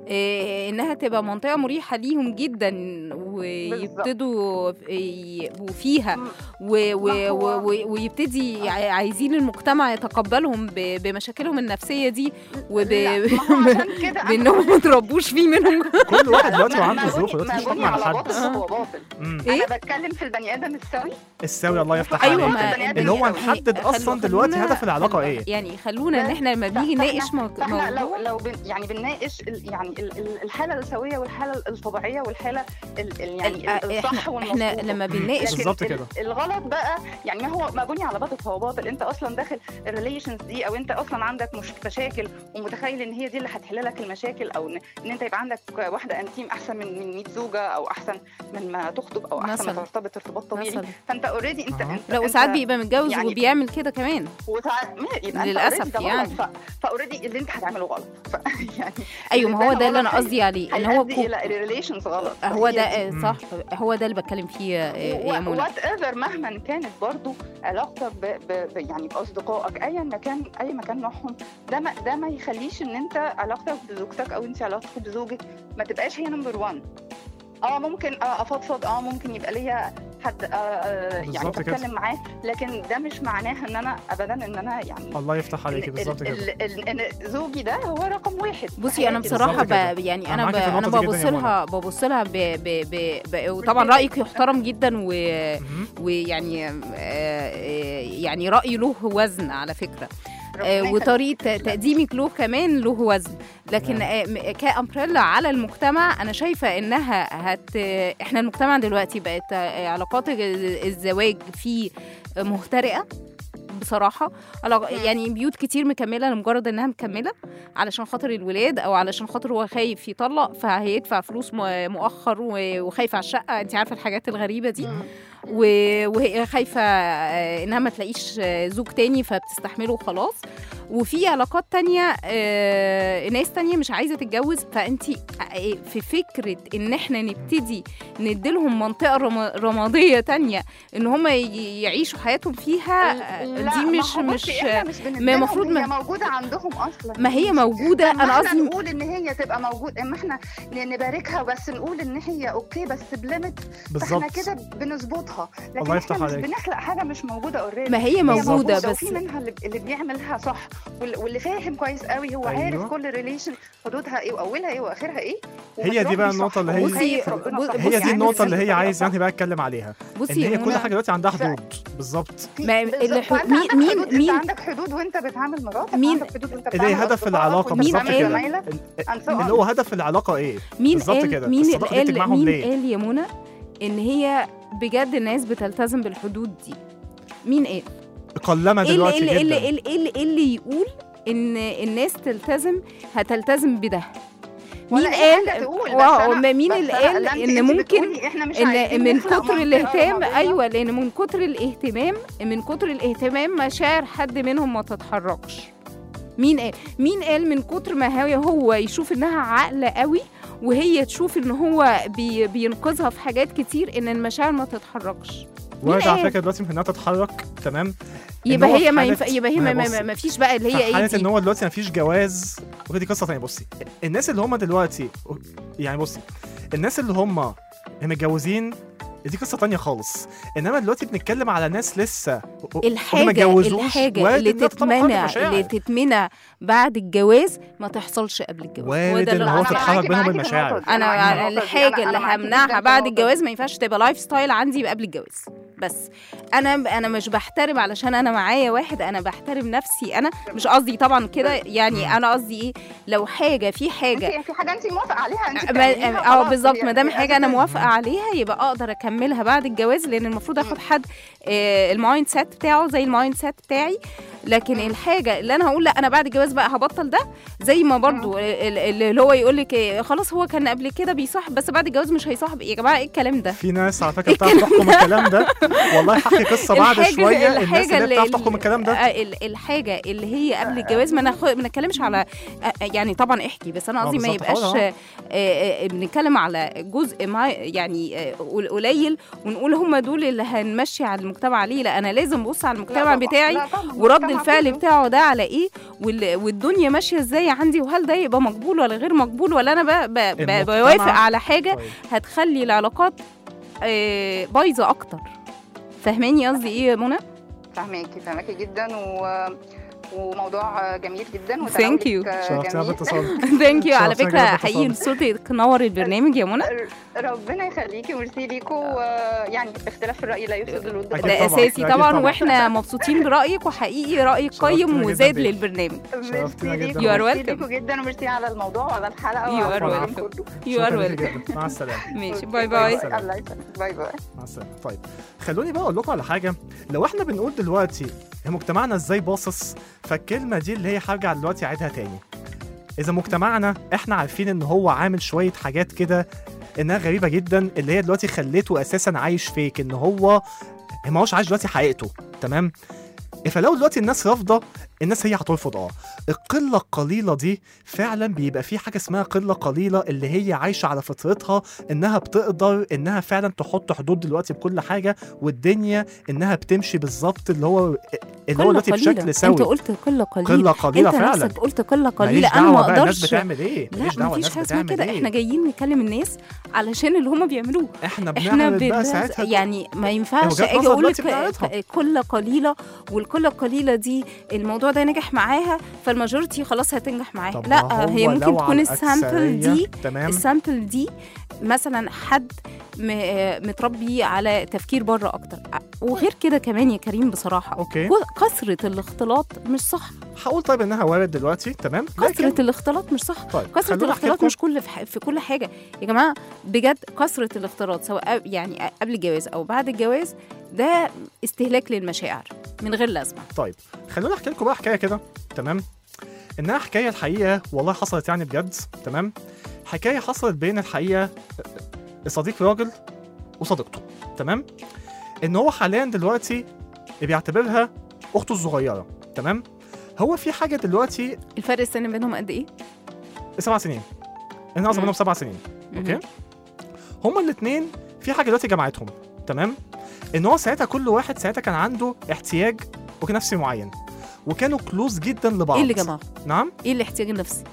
آه، انها تبقى منطقه مريحه ليهم جدا ويبتدوا يبقوا فيها و و ما هو- و و ويبتدي ع- عايزين المجتمع يتقبلهم ب- بمشاكلهم النفسيه دي وب لا، ما هو عشان كده أنا بانهم ما تربوش فيه منهم كل واحد دلوقتي ما- عنده ما ظروفه بني- دلوقتي مش ما حكم بني على على حد باطل فهو باطل مم. إيه؟ انا بتكلم في البني ادم السوي الساوي الله يفتح أيوة، عليك ما- البني آدم اللي هو السوي. نحدد خلو- اصلا دلوقتي خلونا- هدف العلاقه خلو- ايه يعني خلونا ان احنا لما بنيجي فاحنا- نناقش مو- فاحنا لو موضوع لو بن يعني بنناقش ال- يعني ال- ال- الحاله السويه والحاله الطبيعيه والحاله ال- ال- يعني ال- الصح احنا والمظبوط احنا لما بنناقش لكن بالظبط ال- كده. الغلط بقى يعني ما هو ما بني على باطل فهو باطل انت اصلا داخل الريليشنز دي او انت اصلا عندك مش مشاكل ومتخيل ان هي دي اللي هتحل لك المشاكل او ان, إن انت يبقى عندك واحده انتيم احسن من من 100 زوجه او احسن من ما تخطب او احسن ما مثلاً. ترتبط ارتباط طبيعي مثلا فانت اوريدي انت, أها. انت لا انت- وساعات بيبقى متجوز يعني- وبيعمل كده كمان وساعات ما- يبقى للأسف انت already ده يعني. غلط ف... فاوريدي اللي انت هتعمله غلط ف... يعني ايوه ما هو ده اللي انا غلط قصدي عليه ان هو هيؤدي كو- الى ريليشنز غلط هو ده فهي آه، صح هو ده اللي بتكلم فيه آه، يا منى وات ايفر مهما كانت برضو علاقتك ب... ب... ب... يعني باصدقائك ايا ما كان اي مكان نوعهم ده ما ده ما يخليش ان انت علاقتك بزوجتك او انت علاقتك بزوجك ما تبقاش هي نمبر 1 اه ممكن اه افضفض اه ممكن يبقى ليا حد آه، آه، يعني بالظبط كده. بتكلم معاه لكن ده مش معناه ان انا ابدا ان انا يعني الله يفتح عليكي ال- بالظبط كده ال- ال- ان زوجي ده هو رقم واحد في بصي انا حياتي. بصراحه بالظبط كده. ب... يعني أنا انا ب... معاكي في انا النقطة دي ببص جداً يا لها ببص لها ب... ب... ب... ب... وطبعا رايك يحترم جدا و... مهم. ويعني آه، آه، يعني راي له وزن على فكره ربنا آه، يخليك. وطريقه تقديمك له كمان له وزن لكن نعم. آه، م- كامبريلا على المجتمع انا شايفه انها هت احنا المجتمع دلوقتي بقت آه، علاقات ال- الزواج فيه مهترئه بصراحه علاق- يعني بيوت كتير مكمله لمجرد انها مكمله علشان خاطر الولاد او علشان خاطر هو خايف يطلق فهيدفع فلوس م- مؤخر و- وخايف على الشقه انت عارفه الحاجات الغريبه دي و- وهي خايفه آه، انها ما تلاقيش آه، زوج تاني فبتستحمله وخلاص وفي علاقات تانية آه، ناس تانية مش عايزة تتجوز فأنت في فكرة إن إحنا نبتدي نديلهم منطقة رم- رمادية تانية إن هم ي- يعيشوا حياتهم فيها آه، لا، دي ما مش هو مش بصي، إحنا مش ما بنديلهم، المفروض هي ما- موجوده عندهم اصلا ما هي موجودة لما أنا احنا قصدي نقول ان هي تبقى موجود اما احنا ن- نباركها بس نقول ان هي اوكي بس بليمت فاحنا بالظبط كده بنظبطها لكن الله يفتح احنا مش عليك. بنخلق حاجه مش موجوده اوريدي ما هي موجودة بس وفي منها اللي, اللي بيعملها صح وال- واللي فاهم كويس قوي هو أيوة. عارف كل ريليشن حدودها ايه واولها ايه واخرها ايه هي دي وبتربي بقى صح النقطة اللي هي- وخايف ربنا بص- صح. هي دي يعني النقطة اللي هي بتبقى عايز صح. يعني بقى اتكلم عليها ان بصي هي يا كل منى، حاجة دلوقتي عندها ف- حدود بالظبط في- ما- بالظبط. اللي حو- فأنت مين- عندك مين- حدود- مين- انت عندك حدود وانت بتعامل مراتك مين- عندك حدود وانت اللي هي بتعامل هدف أصدقائك العلاقة وانت بالظبط بتعامل كده زمايلك ال- and so اللي on. هو هدف العلاقة ايه مين بالظبط قال كده مين الصداقة دي قال تجمعهم مين ليه قال يا منى ان هي بجد الناس بتلتزم بالحدود دي مين قال قلما ايه اللي دلوقتي اللي اللي, جدا اللي, اللي, اللي يقول ان الناس تلتزم هتلتزم بده مين ولا أي قال حاجة تقول، بس واو أنا- ما مين بس اللي أنا- قال لا، أنت- ان أنت ممكن بتقولي إحنا مش عايزين ان من نخلق كتر منطقة الاهتمام رمادية. ايوه لان من كتر الاهتمام من كتر الاهتمام مشاعر حد منهم ما تتحركش مين قال مين قال من كتر ما هو هو يشوف انها عاقله قوي وهي تشوف ان هو بي بينقذها في حاجات كتير ان المشاعر ما تتحركش وارد على قال؟ فكرة دلوقتي ممكن انها تتحرك تمام يبقى هو هي في ما حالة- ينفع يبقى هي ما, ما ما, بصي، ما, ما فيش بقى اللي هي في ايه حالة دي ان هو دلوقتي مفيش جواز ودي قصة تانية بصي الناس اللي هم دلوقتي يعني بصي الناس اللي هم متجوزين دي قصة تانية خالص انما دلوقتي بنتكلم على ناس لسه هم ما الحاجة اتجوزوش الحاجة وارد اللي إنها تتطلق حركة تتمنع مشاعر. اللي تتمنع بعد الجواز ما تحصلش قبل الجواز وارد ده إن اللي هو أنا- أنا تتحرك معاكي- بينهم معاكي في المشاعر. النقطة دي. انا معاكي في يعني النقطة دي. الحاجه أنا- اللي أنا معاكي جداً همنعها في بعد النقطة دي. الجواز ما ينفعش تبقى لايف ستايل عندي قبل الجواز بس انا انا مش بحترم علشان انا معايا واحد انا بحترم نفسي انا مش قصدي طبعا كده يعني انا قصدي ايه لو حاجه في حاجه انت في حاجه انت موافقه عليها انت ما- بتعمليها اه خلاص، بالظبط هي- ما دام هي حاجه انا أساساً. موافقه عليها يبقى اقدر اكملها بعد الجواز لان المفروض اخد حد آه، المايند سيت بتاعه زي المايند سيت بتاعي لكن الحاجه اللي انا هقول لا انا بعد الجواز بقى هبطل ده زي ما برضو ال- ال- اللي هو يقول لك خلاص هو كان قبل كده بيصاحب بس بعد الجواز مش هيصاحب يا جماعه ايه الكلام ده في ناس على فكرة بتعرف تحكم الكلام ده والله هحكي قصة بعد الحاجة- شوية الناس الحاجة اللي بتعرف تحكم الكلام ده آه، ال- الحاجه اللي هي قبل الجواز ما ناخد ما نتكلمش على آه، يعني طبعا احكي بس انا آه، قصدي ما بالظبط، يبقاش حاضر، آه، آه، بنتكلم على جزء ما يعني آه، قل- قليل ونقول هم دول اللي هنمشي على المجتمع عليه لا انا لازم ابص على لا المجتمع طبعاً، بتاعي لا طبعاً، ورد المجتمع الفعل كله. بتاعه ده على ايه وال- والدنيا ماشيه ازاي عندي وهل ده يبقى مقبول ولا غير مقبول ولا انا ب- ب- ب- المجتمع- بوافق على حاجه طيب. هتخلي العلاقات آه، بايظه اكتر فاهماني قصدي ايه يا منى فهماكي فهماكي جدا و... وموضوع جميل جدا Thank وتناولك you. شرفتنا جميل باتصال ثانك يو على شرفتنا فكره جدا حقيقي باتصالك. صوتك نور البرنامج يا منى ربنا يخليكي وميرسي ليكوا يعني اختلاف الراي لا يفسد الود أكيد ده طبعاً، اساسي أكيد طبعا طبعاً. واحنا مبسوطين برايك وحقيقي رايك شرفتنا قيم جداً وزاد بيك. للبرنامج شرفتنا ميرسي جدا ليكوا You are وميرسي welcome. ليكوا جدا وميرسي على الموضوع وعلى الحلقه You وعلى are الكلام welcome. كله يو ار شكراً ويلكم جداً. مع السلامة ماشي باي باي السلامة. الله يسلمك باي باي مع السلامة طيب خلوني بقى اقول لكم على حاجه لو احنا بنقول دلوقتي مجتمعنا ازاي باصص فالكلمه دي اللي هي هرجع دلوقتي اعيدها تاني اذا مجتمعنا احنا عارفين ان هو عامل شويه حاجات كده انها غريبه جدا اللي هي دلوقتي خليته اساسا عايش فيك ان هو ما هوش عايش دلوقتي حقيقته تمام فلو دلوقتي الناس رافضه الناس هي هترفض اه القله القليله دي فعلا بيبقى في حاجه اسمها قله قليله اللي هي عايشه على فطرتها انها بتقدر انها فعلا تحط حدود دلوقتي بكل حاجه والدنيا انها بتمشي بالظبط اللي هو اللي هو قلة دلوقتي قليلة. بشكل سوي انت قلت قله قليله قله قليله انت فعلا نفسك قلت قله ماليش قليله انا ما دعوة بقى الناس اقدرش بتعمل ايه لا ماليش دعوه مفيش الناس حاجه اسمها بتعمل كده ايه احنا جايين نكلم الناس علشان اللي هم بيعملوه احنا احنا بنعمل بقى بنلاز... ساعتها يعني ما ينفعش وجهات اجي نظر اقول دلوقتي لك بتاعتها. كله قليله والكله القليله دي الموضوع ده نجح معاها فالماجورتي خلاص هتنجح معاها طب ما لا هي هو ممكن لو تكون على السامبل الأكثرية، دي تمام السامبل دي مثلا حد م- آه، متربي على تفكير بره اكتر وغير كده كمان يا كريم بصراحه اوكي كو- كثره الاختلاط مش صح هقول طيب انها وارد دلوقتي تمام لكن كثره الاختلاط مش صح طيب كثره خلونا أحكي الاختلاط لكم- مش كل في, ح- في كل حاجه يا جماعه بجد كثره الاختلاط سواء أب- يعني قبل الجواز او بعد الجواز ده استهلاك للمشاعر من غير لازمه طيب خلونا احكي لكم بقى حكايه كده تمام انها حكايه الحقيقه والله حصلت يعني بجد تمام حكايه حصلت بين الحقيقه صديق راجل وصديقته تمام ان هو حاليا دلوقتي بيعتبرها اخته الصغيره تمام هو في حاجه دلوقتي الفرق السن بينهم قد ايه سبع سنين انا اصغر مم. منهم سبع سنين اوكي مهم. هما الاثنين في حاجه دلوقتي جمعتهم تمام ان هو ساعتها كل واحد ساعتها كان عنده احتياج نفسي معين وكانوا كلوز جدا لبعض ايه اللي جمعهم نعم ايه الاحتياج النفسي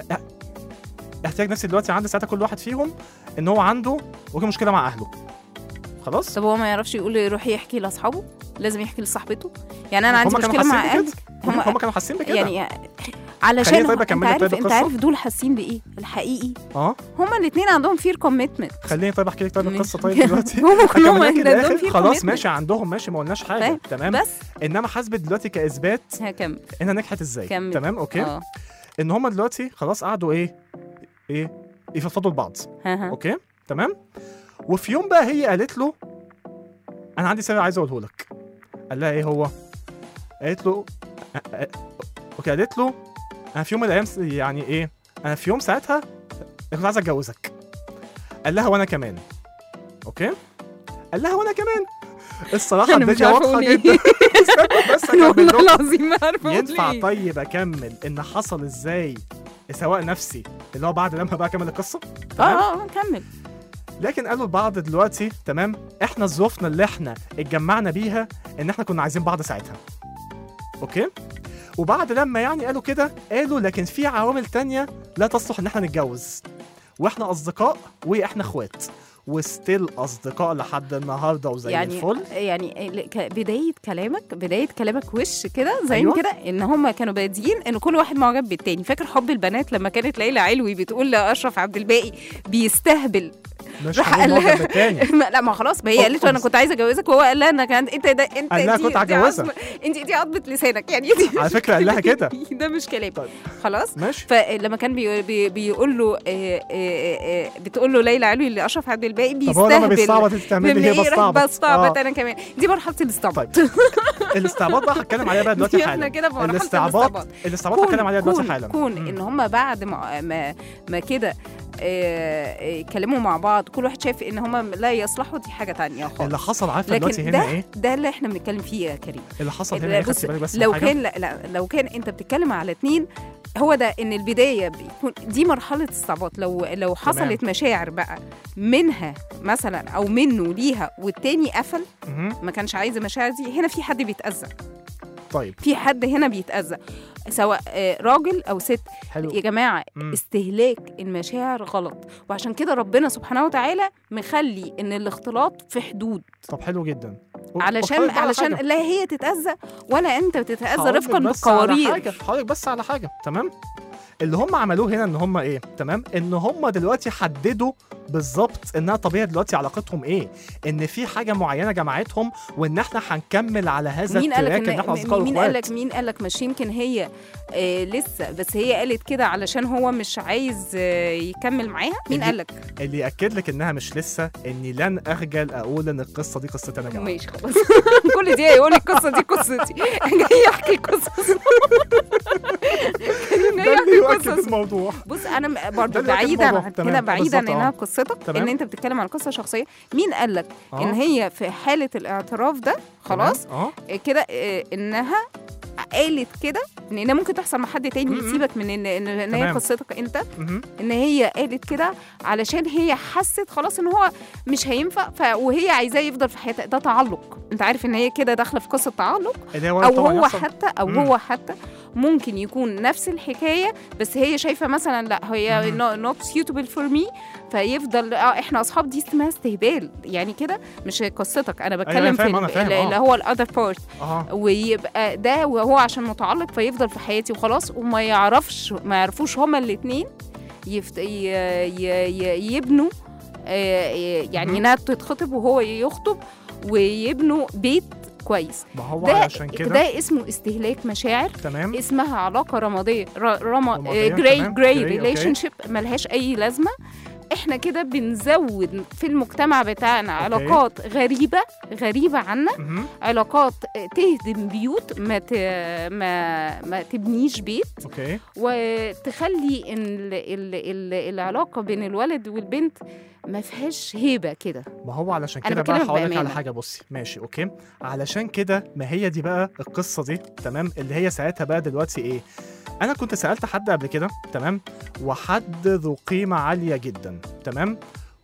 احتياج نفسي دلوقتي عند ساعتها كل واحد فيهم ان هو عنده وكان مشكله مع اهله خلاص طب هو ما يعرفش يقول يروح يحكي لاصحابه لازم يحكي لصاحبته يعني انا عندي هما كانوا مشكله مع حاسين اهلي بكده. هم هما- كانوا حاسين بكده يعني علشان خليني هو- طيب انت أكمل لك عارف طيب انت القصة؟ عارف دول حاسين بايه الحقيقي اه هما الاثنين عندهم فير كوميتمنت خليني طيب احكي لك طيب مش- القصه طيب دلوقتي هما كلهم أكمل لك عندهم الآخر. فير خلاص commitment. ماشي عندهم ماشي ما قلناش حاجه فاهم؟ تمام بس انما حاسبت دلوقتي كاثبات هكمل انها نجحت ازاي كمل. تمام اوكي اه ان هما دلوقتي خلاص قعدوا ايه ايه يفضفضوا لبعض ها ها اوكي تمام وفي يوم بقى هي قالت له انا عندي سر عايز اقوله لك قال لها ايه هو قالت له أ- أ- اوكي قالت له انا في يوم من الايام س- يعني ايه انا في يوم ساعتها كنت عايز اتجوزك قال لها وانا كمان اوكي قال لها وانا كمان الصراحه انا مش الدنيا عارفه واضحه اقول جدا ايه استنى بس انا أكمل والله لكم. العظيم ما عارفه اقول ينفع ايه طيب اكمل ان حصل ازاي سواء نفسي اللي هو بعد لما بقى اكمل القصه اه تمام؟ اه آه، كمل لكن قالوا لبعض دلوقتي تمام احنا ظروفنا اللي احنا اتجمعنا بيها ان احنا كنا عايزين بعض ساعتها اوكي وبعد لما يعني قالوا كده قالوا لكن في عوامل تانية لا تصلح ان احنا نتجوز واحنا اصدقاء واحنا اخوات وستيل اصدقاء لحد النهارده وزي يعني الفل يعني ال- ك- بدايه كلامك بدايه كلامك وش كده زي أيوة. أيوة. كده ان هم كانوا بادئين ان كل واحد معجب بالتاني فاكر حب البنات لما كانت ليلى علوي بتقول لاشرف عبد الباقي بيستهبل مش راح قال هنقول لها- معجب بالتاني ما لا ما خلاص ما هي قالت له انا كنت عايزه اتجوزك وهو قال لها انا كان انت ده انت قال لها دي- كنت دي هتجوزها. عظمة- انت دي عظمه لسانك يعني دي على فكره قال لها كده ده مش كلام طيب. خلاص ماشي فلما كان بي بي بيقول له آه، آه، آه، بتقول له ليلى علوي لاشرف عبد الباقي طب هو لما بيستهبل بيستعبط انت تعملي من ايه ايه راح بستعبط بستعبط آه. انا كمان دي مرحله الاستعباط طيب الاستعباط بقى هتكلم عليها بقى دلوقتي دي احنا حالا كده في مرحله الاستعباط الاستعباط الاستعباط هتكلم عليها دلوقتي كون, حالا كون مم. ان هم بعد ما ما, ما كده آه، آه، اتكلموا مع بعض كل واحد شايف ان هم لا يصلحوا دي حاجه تانية خالص اللي حصل عارفه دلوقتي لكن هنا ده ايه ده اللي احنا بنتكلم فيه يا كريم اللي حصل هنا لا، ايه بص، خدتي بالك بس من لو حاجة؟ كان لا, لا لو كان انت بتتكلم على اتنين هو ده ان البدايه بيكون دي مرحله استعباط لو لو حصلت مشاعر بقى منها مثلا او منه ليها والتاني قفل مهم. ما كانش عايز المشاعر دي هنا في حد بيتاذى طيب في حد هنا بيتاذى سواء آه، راجل او ست حلو يا جماعه مم. استهلاك المشاعر غلط وعشان كده ربنا سبحانه وتعالى مخلي ان الاختلاط في حدود طب حلو جدا و- علشان وهقولك بقى على علشان حاجة. لا هي تتاذى ولا انت بتتاذى هقولك رفقا بس على بالقوارير حاجة هقولك بس على حاجه تمام اللي هم عملوه هنا ان هم ايه تمام ان هم دلوقتي حددوا بالظبط انها طبيعه دلوقتي علاقتهم ايه ان في حاجه معينه جمعتهم وان احنا هنكمل على هذا مين قالك التراك ان احنا ان اصدقاء مين واخوات. قالك مين قالك مش يمكن هي آه لسه بس هي قالت كده علشان هو مش عايز آه يكمل معاها مين اللي- قالك اللي ياكد لك انها مش لسه اني لن اخجل اقول ان القصه دي قصتي انا يا جماعه ماشي خلاص كل دي هيقول القصه دي قصتي جاي احكي قصص جاي ده اللي احكي يؤكد قصص الموضوع بص انا م- ده برضو اللي يؤكد بعيدا الموضوع. عن تمام. هنا بعيدا بالظبط، انها آه. قصتك تمام. ان انت بتتكلم عن قصه شخصيه مين قال لك آه. ان هي في حاله الاعتراف ده خلاص تمام. اه كده آه، انها قالت كده لان ممكن تحصل مع حد تاني م-م. سيبك من ان ان, إن هي تمام. قصتك انت مهم. ان هي قالت كده علشان هي حست خلاص ان هو مش هينفع ف... وهي عايزاه يفضل في حياتها ده تعلق انت عارف ان هي كده داخله في قصه تعلق اللي هو او طبعاً هو يحصل- حتى او مم. هو حتى ممكن يكون نفس الحكايه بس هي شايفه مثلا لا هي مم. نوت suitable فور مي فيفضل اه احنا اصحاب دي اسمها استهبال يعني كده مش قصتك انا بتكلم أنا فاهم، في أنا ال- فاهم، اللي آه. هو الاذر بارت اه ويبقى ده وهو عشان متعلق فيفضل في حياتي وخلاص وما يعرفش ما يعرفوش هما الاثنين يفت... ي... ي... ي... يبنوا آه، يعني مهم. انها تتخطب وهو يخطب ويبنوا بيت كويس ما هو ده علشان كده ده اسمه استهلاك مشاعر تمام اسمها علاقه رماديه ر- رما رمادية، جراي تمام. جراي جراي، ريليشن أوكي. شيب ملهاش اي لازمه احنا كده بنزود في المجتمع بتاعنا أوكي. علاقات غريبه غريبه عنا مهم. علاقات تهدم بيوت ما ت... ما ما تبنيش بيت اوكي وتخلي ان ال... ال... ال... العلاقه بين الولد والبنت ما فيهاش هيبه كده ما هو علشان أنا كده بقى بكلمك هقول لك على بأمانة. حاجه بصي ماشي اوكي علشان كده ما هي دي بقى القصه دي تمام اللي هي ساعتها بقى دلوقتي ايه انا كنت سالت حد قبل كده تمام وحد ذو قيمه عاليه جدا تمام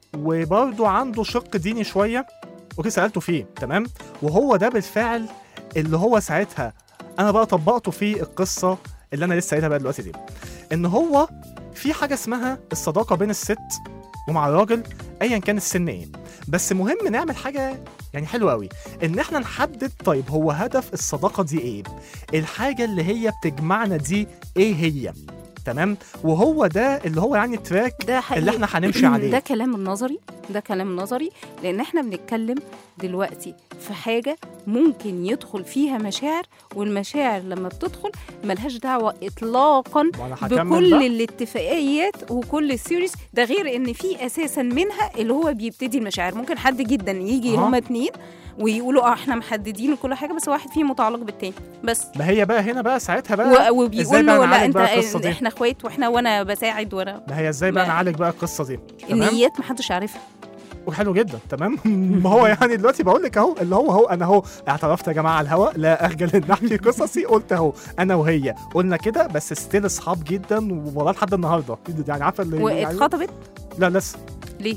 وبرضه عنده شق ديني شويه اوكي سالته فيه تمام وهو ده بالفعل اللي هو ساعتها انا بقى طبقته في القصه اللي انا لسه قايلها بقى دلوقتي دي ان هو في حاجه اسمها الصداقه بين الست ومع الراجل ايا كان السن ايه بس مهم نعمل حاجه يعني حلوه قوي ان احنا نحدد طيب هو هدف الصداقه دي ايه الحاجه اللي هي بتجمعنا دي ايه هي تمام وهو ده اللي هو يعني التراك ده حقيقي اللي احنا هنمشي عليه ده كلام نظري ده كلام نظري لان احنا بنتكلم دلوقتي في حاجه ممكن يدخل فيها مشاعر والمشاعر لما بتدخل ملهاش دعوه اطلاقا وانا هكمل بكل بقى. الاتفاقيات وكل السيريز ده غير ان في اساسا منها اللي هو بيبتدي المشاعر ممكن حد جدا يجي أها. هما اتنين ويقولوا اه احنا محددين وكل حاجه بس واحد فيهم متعلق بالتاني بس ما هي بقى هنا بقى ساعتها بقى و- إزاي وبيقول بقى له لا نعالج انت بقى القصة دي؟ احنا اخوات واحنا وانا بساعد وانا ما هي ازاي بقى ما- نعالج بقى القصه دي تمام النيات محدش عارفها وحلو جدا تمام ما هو يعني دلوقتي بقول لك اهو اللي هو اهو انا اهو اعترفت يا جماعه على الهواء لا اخجل ان احكي قصصي قلت اهو انا وهي قلنا كده بس ستيل اصحاب جدا والله لحد النهارده يعني عارفه اللي يعني واتخطبت لا لسه ليه؟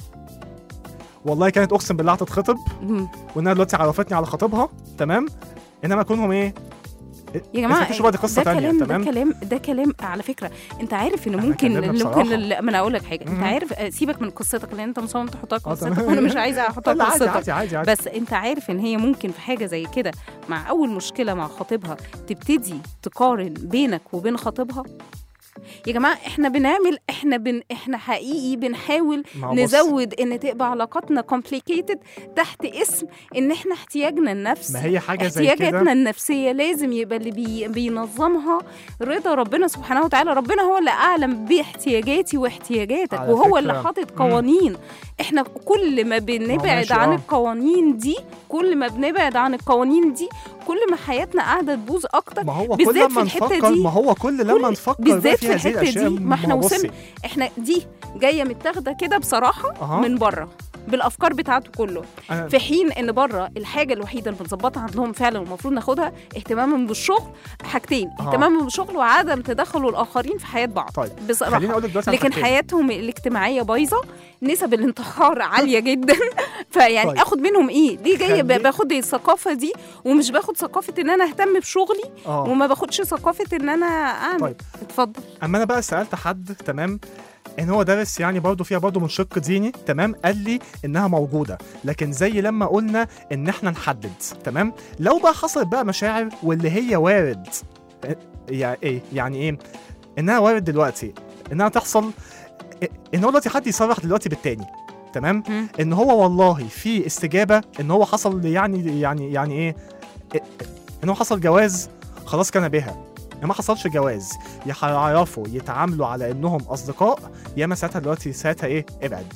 والله كانت اقسم بالله هتتخطب مم. وانها دلوقتي عرفتني على خطيبها تمام انما كونهم ايه يا جماعه إذا بقى دي قصه ده ثانيه كلام تمام ده كلام ده كلام على فكره انت عارف ان إحنا ممكن اتكلمنا ممكن بصراحة. لا، ما انا اقول لك حاجه انت مم. عارف آه، سيبك من قصتك لان انت مصمم تحطها آه، قصتك تمام. وانا مش عايزه احطها لا عادي قصتك عادي عادي عادي بس انت عارف ان هي ممكن في حاجه زي كده مع اول مشكله مع خطيبها تبتدي تقارن بينك وبين خطيبها يا جماعه احنا بنعمل احنا بن احنا حقيقي بنحاول ما هو بص، نزود ان تبقى علاقاتنا complicated تحت اسم ان احنا احتياجنا النفسي ما هي حاجه زي كده احتياجاتنا النفسية لازم يبقى اللي بي بينظمها رضا ربنا سبحانه وتعالى ربنا هو اللي أعلم باحتياجاتي واحتياجاتك على وهو فكرة، اللي حاطط قوانين احنا كل ما بنبعد ماشي، عن آه. القوانين دي كل ما بنبعد عن القوانين دي كل ما حياتنا قاعدة تبوظ أكتر ما هو بالذات كل في ما الحتة نفكر دي- ما هو كل لما كل- نفكر بقى بالذات في في هذه الحتة الاشياء دي، ما احنا هو بصي، وصلنا احنا دي جاية متاخدة كده بصراحة أها. من بره بالافكار بتاعته كله أنا- في حين ان بره الحاجه الوحيده اللي بنظبطها عندهم فعلا المفروض ناخدها اهتماما بالشغل حاجتين آه. اهتماما بالشغل وعدم تدخل الاخرين في حياه بعض طيب خليني بصراحه اقول لك دلوقتي على لكن حاجتين. حياتهم الاجتماعيه بايظه نسب الانتحار عاليه جدا فيعني طيب. اخد منهم ايه ليه جايه ب- خلي- باخد الثقافه دي ومش باخد ثقافه ان انا اهتم بشغلي اه وما باخدش ثقافه ان انا اعمل طيب. اتفضل اما انا بقى سالت حد تمام ان هو دارس يعني برضه فيها برضه من شق ديني تمام قال لي انها موجوده لكن زي لما قلنا ان احنا نحدد تمام لو بقى حصلت بقى مشاعر واللي هي وارد إيه- يعني ايه يعني ايه انها وارد دلوقتي انها تحصل إيه- ان هو دلوقتي حد يصرح دلوقتي بالتاني تمام مم. ان هو والله في استجابه ان هو حصل يعني يعني يعني ايه إيه- ان هو حصل جواز خلاص كان بها يا ما حصلش جواز يا هيعرفوا يتعاملوا على انهم اصدقاء يا ما ساعتها دلوقتي ساعتها ايه ابعد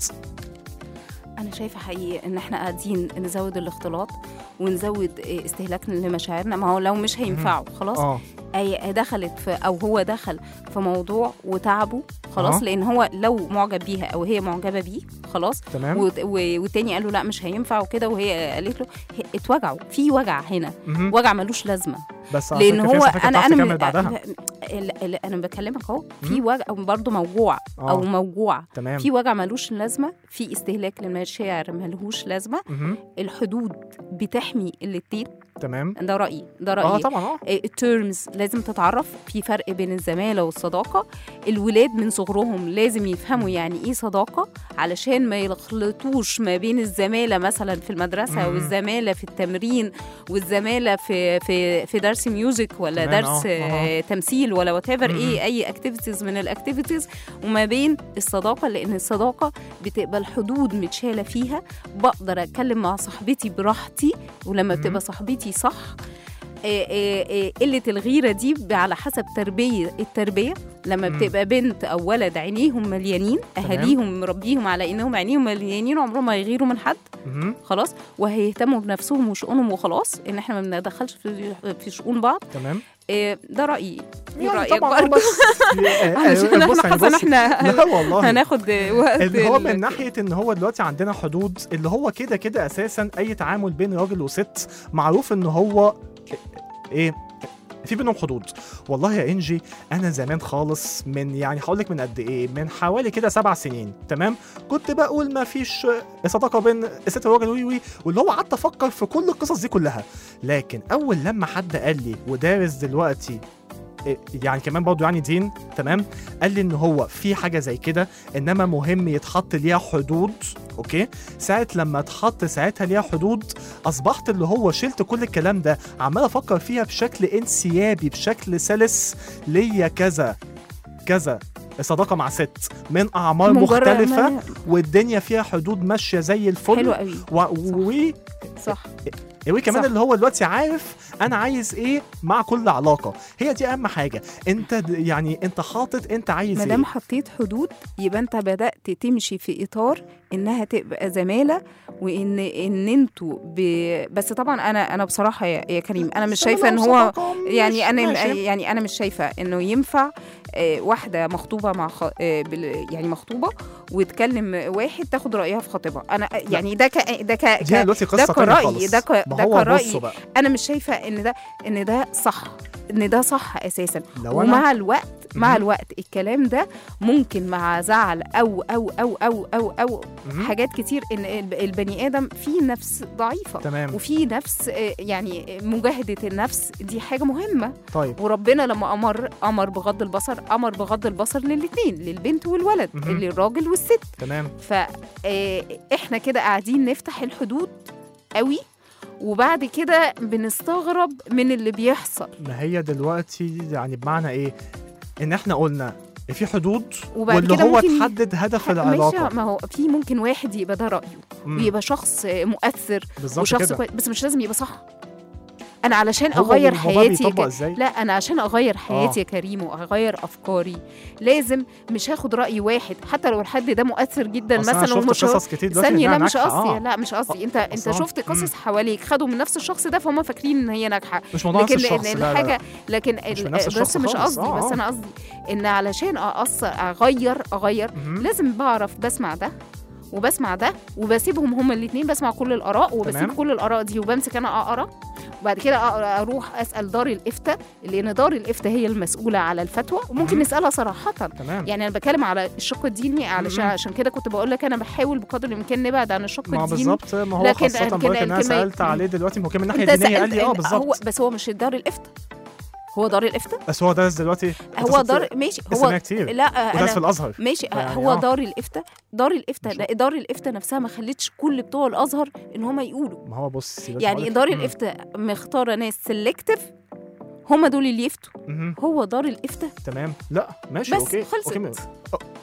انا شايفه حقيقي ان احنا قاعدين نزود الاختلاط ونزود إيه، استهلاكنا لمشاعرنا ما هو لو مش هينفعوا خلاص اه أي دخلت في او هو دخل في موضوع وتعبه خلاص أها. لان هو لو معجب بيها او هي معجبه بيه خلاص تمام وت- و- والتاني قال له لا مش هينفع وكده وهي قالت له ه- اتوجعوا في وجع هنا مهم. وجع ملوش لازمه بس على لان فكرة في هو ناس على فكرة انا بتعرف انا تكمل من بعدها ال- ال- انا بكلمك اهو في مم. وجع برضه موجوع او اه موجوع تمام في وجع ملوش لازمه في استهلاك للمشاعر ملهوش لازمه مهم. الحدود بتحمي الاتنين تمام ده رايي ده اه رايي طبعا اه التيرمز لازم تتعرف في فرق بين الزماله والصداقه الولاد من صغرهم لازم يفهموا يعني ايه صداقه علشان ما يخلطوش ما بين الزماله مثلا في المدرسه مم. والزماله في التمرين والزماله في في في درس ميوزك ولا تمام، درس آه، آه. آه، تمثيل ولا وات ايفر مم. ايه اي اكتيفيتيز من الاكتيفيتيز وما بين الصداقه لان الصداقه بتبقى الحدود متشاله فيها بقدر اتكلم مع صاحبتي براحتي ولما مم. بتبقى صاحبتي صح آه، آه، آه، قله الغيره دي ب- على حسب تربيه التربيه لما مم. بتبقى بنت او ولد عينيهم مليانين تمام. اهاليهم مربيهم على انهم عينيهم مليانين عمرهم ما يغيروا من حد مهم. خلاص وهيهتموا بنفسهم وشؤونهم وخلاص ان احنا ما بندخلش في في شؤون بعض تمام آه، ده رايي ايه يعني رايك طبعا برضه بس علشان بص احنا يعني حاسه ان بص احنا لا والله هناخد وقت اللي هو ال- من ناحيه ان هو دلوقتي عندنا حدود اللي هو كده كده اساسا اي تعامل بين راجل وست معروف ان هو ايه في بينهم حدود والله يا انجي انا زمان خالص من يعني هقول لك من قد ايه من حوالي كده سبع سنين تمام كنت بقول ما فيش صداقه بين الست والراجل وي وي واللي هو قعدت افكر في كل القصص دي كلها لكن اول لما حد قال لي ودارس دلوقتي إيه، يعني كمان برضه يعني دين تمام قال لي ان هو في حاجه زي كده انما مهم يتحط ليها حدود اوكي ساعه لما اتحط ساعتها ليها حدود اصبحت اللي هو شلت كل الكلام ده عمال افكر فيها بشكل انسيابي بشكل سلس ليا كذا كذا صداقه مع ست من اعمار مجرد مختلفه ما- والدنيا فيها حدود ماشيه زي حلو الفل قوي و... و... صح وكمان صح. اللي هو دلوقتي عارف انا عايز ايه مع كل علاقه هي دي اهم حاجه انت د- يعني انت حاطط انت عايز ما ايه دام حطيت حدود يبقى انت بدات تمشي في اطار انها تبقى زماله وان ان انتوا ب... بس طبعا انا انا بصراحه يا, يا كريم انا مش شايفه ان هو يعني انا ماشي. يعني انا مش شايفه انه ينفع آه، واحده مخطوبه مع خ... آه، بال- يعني مخطوبه وتكلم واحد تاخد رايها في خطيبها انا يعني ده ك... ده ك... دي ك... دلوقتي ده قصه تانية كرأي خالص ده ك... ما ده هو كرأي بصوا بقى انا مش شايفه ان ده ان ده صح ان ده صح اساسا لو انا ومع الوقت مع مهم. الوقت الكلام ده ممكن مع زعل او او او او او او مهم. حاجات كتير ان الب- البني ادم فيه نفس ضعيفه تمام وفي نفس آه، يعني مجاهده النفس دي حاجه مهمه طيب وربنا لما امر امر بغض البصر امر بغض البصر للاثنين للبنت والولد مهم. للراجل والست تمام فاحنا كده قاعدين نفتح الحدود قوي وبعد كده بنستغرب من اللي بيحصل ما هي دلوقتي يعني بمعنى ايه ان احنا قلنا في حدود وبعد واللي كده هو ممكن تحدد هدف ماشي العلاقه ما هو في ممكن واحد يبقى ده رايه مم. ويبقى شخص مؤثر بالظبط وشخص كده كويس بس مش لازم يبقى صح انا علشان هو اغير الموضوع حياتي بيطبق ك... ازاي لا انا عشان اغير حياتي يا كريم واغير افكاري لازم مش هاخد راي واحد حتى لو الحد ده مؤثر جدا أصل أنا مثلا شفت ومش قصص كتير دلوقتي ثانية إنها لا مش ناجحة. قصدي آه. لا مش قصدي انت انت أصلاً. شفت قصص حواليك خدوا من نفس الشخص ده فهم فاكرين ان هي ناجحه مش موضوع نفس لكن الشخص إن لا لا الحاجه لا. لكن مش ال- من نفس بس الشخص مش خالص. قصدي آه، بس آه. انا قصدي ان علشان اقصر اغير اغير مهم. لازم بعرف بسمع ده وبسمع ده وبسيبهم هما الاثنين بسمع كل الاراء وبسيب تمام. كل الاراء دي وبمسك انا اقرا وبعد كده أقرأ اروح اسال دار الافتاء لان دار الافتاء هي المسؤوله على الفتوى وممكن مهم. نسالها صراحه تمام يعني انا بتكلم على الشق الديني علشان مم. عشان كده كنت بقول لك انا بحاول بقدر الامكان نبعد عن الشق ما هو الديني بالظبط ما هو لكن- خاصة لكن- بقولك ان انا لكن ما- سألت عليه دلوقتي ما هو كان من الناحية انت الدينية قال لي اه سألت- هو بالظبط بس هو مش دار الافتاء هو دار الافتاء بس هو درس دلوقتي هو أنت دار ماشي لسه هو منها كتير لا ودرس في انا الازهر ماشي فيعني هو آه. دار الافتاء دار الافتاء مش- لا دار الافتاء نفسها ما خلتش كل بتوع الازهر ان هم يقولوا ما هو بص يعني دار الافتاء مختاره ناس سيلكتيف هم دول اللي يفتوا مهم. هو دار الافتاء تمام لا ماشي بس اوكي خلصت. اوكي م- أو- أو-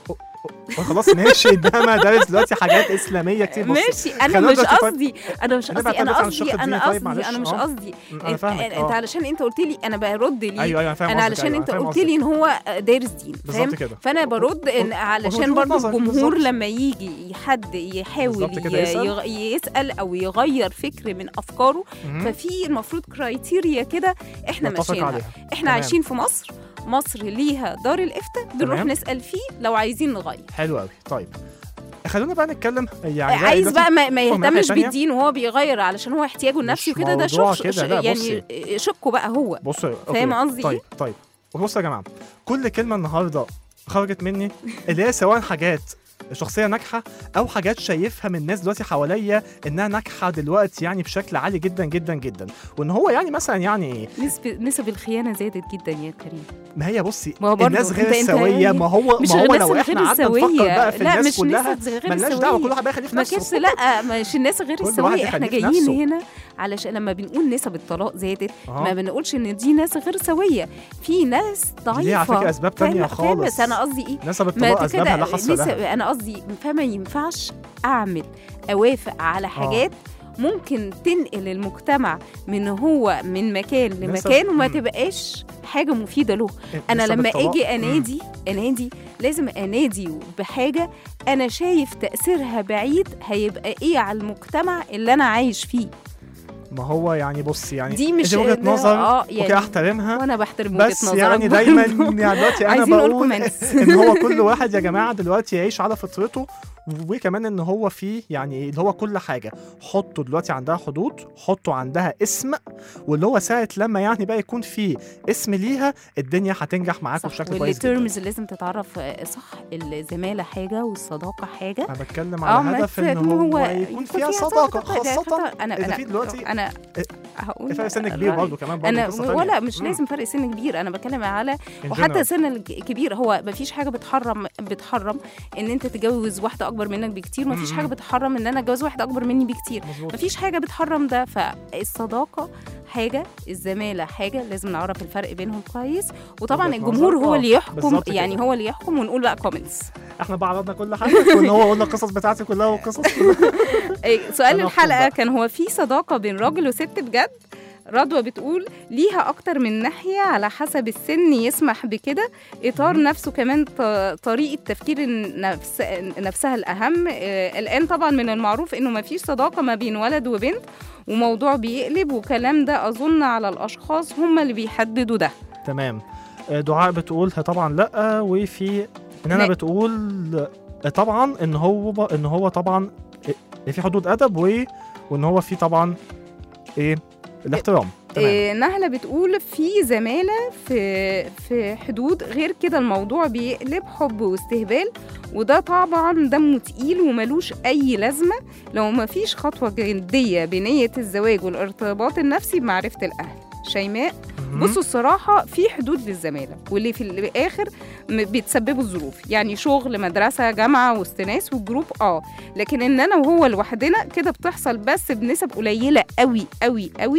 خلاص ماشي انما دارس دلوقتي حاجات اسلاميه كتير بص ماشي انا خلينا مش دلوقتي طيب- قصدي انا مش نبعد قصدي انا طيب عن قصدي الشق انا الديني طيب، قصدي معلش، انا مش آه. قصدي انا انت فاهمك انت آه. علشان انت قلت لي انا برد ليه ايوه ايوه فاهم انا قصدك، علشان أيوة، انت فاهم قلت قصدك. لي ان هو دارس دين فاهم بالظبط كده فانا برد ان و- علشان وجهة برضو نظر، الجمهور بالظبط. لما يجي حد يحاول بالظبط كده ي- يسأل. يغ- يسال او يغير فكر من افكاره مهم. ففي المفروض كرايتيريا كده احنا نتفق ماشيينها عليها احنا تمام. عايشين في مصر مصر ليها دار الافتاء بنروح تمام. نسال فيه لو عايزين نغير حلو قوي طيب خلونا بقى نتكلم يعني بقى عايز دلوقتي بقى ما, ما من ناحية يهتمش تانية. بالدين وهو بيغير علشان هو احتياجه النفسي مش وكده ده موضوع شخص كده، لا، يعني شكه بقى هو بصوا فاهم أوكي. قصدي طيب طيب بصوا يا جماعه كل كلمه النهارده خرجت مني اللي هي سواء حاجات شخصيه ناجحه او حاجات شايفها من الناس دلوقتي حواليا انها ناجحه دلوقتي يعني بشكل عالي جدا جدا جدا وان هو يعني مثلا يعني ايه نسبة نسب الخيانة زادت جدا يا كريم ما هي بصي ما هو برضه الناس غير أنت- أنت السويه ما هو مش ما هو الناس لو غير احنا قعدنا نفكر السوية. بقى في لا الناس مش كلها ناس غير ملناش السوية. دعوه كل واحد بقى يخليه في ما نفسه كانش لا مش الناس غير كل واحد السوية احنا يخليه في جايين نفسه. هنا علشان لما بنقول نسب الطلاق زادت آه. ما بنقولش ان دي ناس غير سوية في ناس ضعيفة ليه على فكره اسباب تانية فاهم- فاهم؟ خالص بس انا قصدي ايه نسب ما الطلاق ده اسبابها لا كده حصر نسب لها انا قصدي فما ينفعش اعمل اوافق على حاجات ممكن تنقل المجتمع من هو من مكان نسب- لمكان وما مم. تبقاش حاجه مفيده له انا نسب لما الطلاق- اجي مم. انادي انادي لازم انادي بحاجه انا شايف تاثيرها بعيد هيبقى ايه على المجتمع اللي انا عايش فيه ما هو يعني بص يعني دي مش دي وجهه ده- نظر اه اوكي يعني احترمها وانا بحترم وجهه بس نظرك يعني دايما برضه. يعني دلوقتي انا عايزين نقول بقول comments. ان هو كل واحد يا جماعه دلوقتي يعيش على فطرته وكمان ان هو فيه يعني اللي هو كل حاجه حطوا دلوقتي عندها حدود حطوا عندها اسم واللي هو ساعه لما يعني بقى يكون في اسم ليها الدنيا هتنجح معاكم صح بشكل كويس جدا والترمز اللي لازم تتعرف آه، صح الزماله حاجه والصداقه حاجه انا بتكلم اه على ما هدف ت- ان هو, هو يكون فيها صداقه خاصه انا إذا انا في دلوقتي انا هقول فرق سن كبير رأيي. برضه كمان برضه انا قصة تانية. ولا مش مم. لازم فرق سن كبير انا بتكلم على In وحتى general. سن الكبير هو مفيش حاجه بتحرم بتحرم ان انت تتجوز واحده اكبر منك بكتير مفيش مم. حاجه بتحرم ان انا اتجوز واحده اكبر مني بكتير مظبوط مفيش حاجه بتحرم ده فالصداقه حاجه الزماله حاجه لازم نعرف الفرق بينهم كويس وطبعا وجهة الجمهور نظر. هو آه، اللي يحكم بالظبط كده. يعني هو اللي يحكم ونقول بقى كومنتس احنا بقى عرضنا كل حاجه وان هو قلنا القصص بتاعتي كلها والقصص كلها سؤال تناقض الحلقه بقى. كان هو في صداقه بين راجل وست بجد رضوى بتقول ليها أكتر من ناحية على حسب السن يسمح بكده إطار نفسه كمان ط- طريقة تفكير النفس نفسها الأهم آه، الآن طبعا من المعروف إنه مفيش صداقة ما بين ولد وبنت وموضوع بيقلب وكلام ده أظن على الأشخاص هم اللي بيحددوا ده تمام آه، دعاء بتقول طبعا لا وفي ان انا لا. بتقول آه، طبعا ان هو ب... ان هو طبعا آه، في حدود ادب و... وان هو في طبعا ايه الاحترام تمام آه، نهلة بتقول في زمالة في في حدود غير كده الموضوع بيقلب حب واستهبال وده طبعا دمه تقيل وملوش أي لازمة لو مفيش خطوة جدية بنية الزواج والارتباط النفسي بمعرفة الأهل شيماء مهم. بصوا الصراحة في حدود للزمالة واللي في الآخر م- بيتسببوا الظروف يعني شغل مدرسة جامعة وسط ناس والجروب اه لكن ان انا وهو لوحدنا كده بتحصل بس بنسب قليلة قوي قوي قوي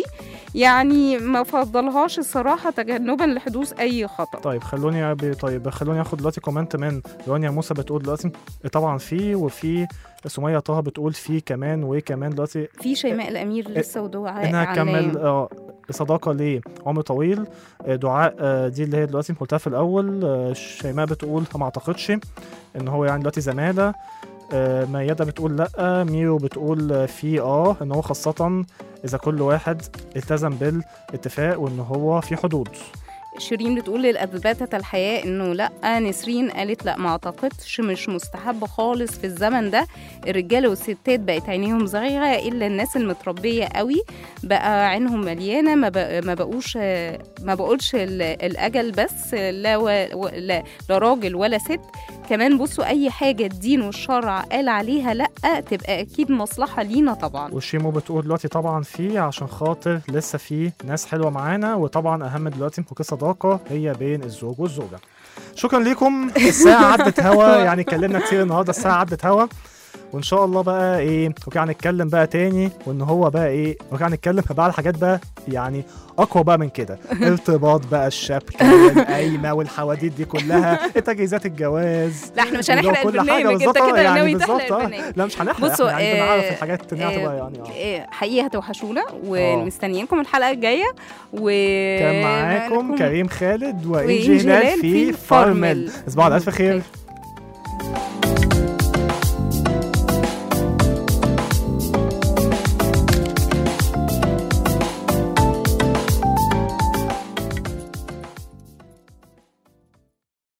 يعني ما فضلهاش الصراحة تجنبا لحدوث اي خطأ طيب خلوني أبي طيب خلوني اخد دلوقتي كومنت من رانيا موسى بتقول دلوقتي طبعا في وفي سمية طه بتقول في كمان وكمان دلوقتي في شيماء الامير لسه ودعاء انها علام. تكمل آه صداقه لعمر طويل آه، دعاء آه، دي اللي هي دلوقتي قلتها في الاول آه، شيماء بتقول ما اعتقدش ان هو يعني دلوقتي زماله آه، ميادة بتقول لا ميرو بتقول آه، في اه ان هو خاصة اذا كل واحد التزم بالاتفاق وان هو في حدود شيرين بتقول للأثباتة الحياة إنه لأ نسرين قالت لأ ما أعتقدش مش مستحب خالص في الزمن ده الرجالة والستات بقت عينيهم صغيرة إلا الناس المتربية قوي بقى عينهم مليانة ما, بق ما بقوش ما بقولش ال- الأجل بس لا, و... و- لا لا راجل ولا ست كمان بصوا أي حاجة الدين والشرع قال عليها لأ تبقى أكيد مصلحة لينا طبعا وشيمو بتقول دلوقتي طبعا في عشان خاطر لسه في ناس حلوه معانا وطبعا اهم دلوقتي ممكن صداقه هي بين الزوج والزوجه شكرا لكم الساعه عدت هوا يعني اتكلمنا كتير النهارده الساعه عدت هوا وان شاء الله بقى ايه وكان هنتكلم بقى تاني وان هو بقى ايه وكان هنتكلم بقى على حاجات بقى يعني اقوى بقى من كده ارتباط بقى الشبكه والقايمه والحواديت دي كلها تجهيزات الجواز لا احنا مش ولو هنحرق كل حاجة البرنامج انت بالظبط، كده يعني ناوي بالظبط، تحرق آه. البرنامج لا مش هنحرق بصوا، احنا عايزين آه، نعرف الحاجات انها آه، تبقى يعني اه إيه، حقيقي هتوحشونا ومستنيينكم الحلقه الجايه و كان معاكم معاكم كريم خالد وإنجي وإنجي هلال هلال في في فارمل فارمل. تصبحوا على الف خير خير.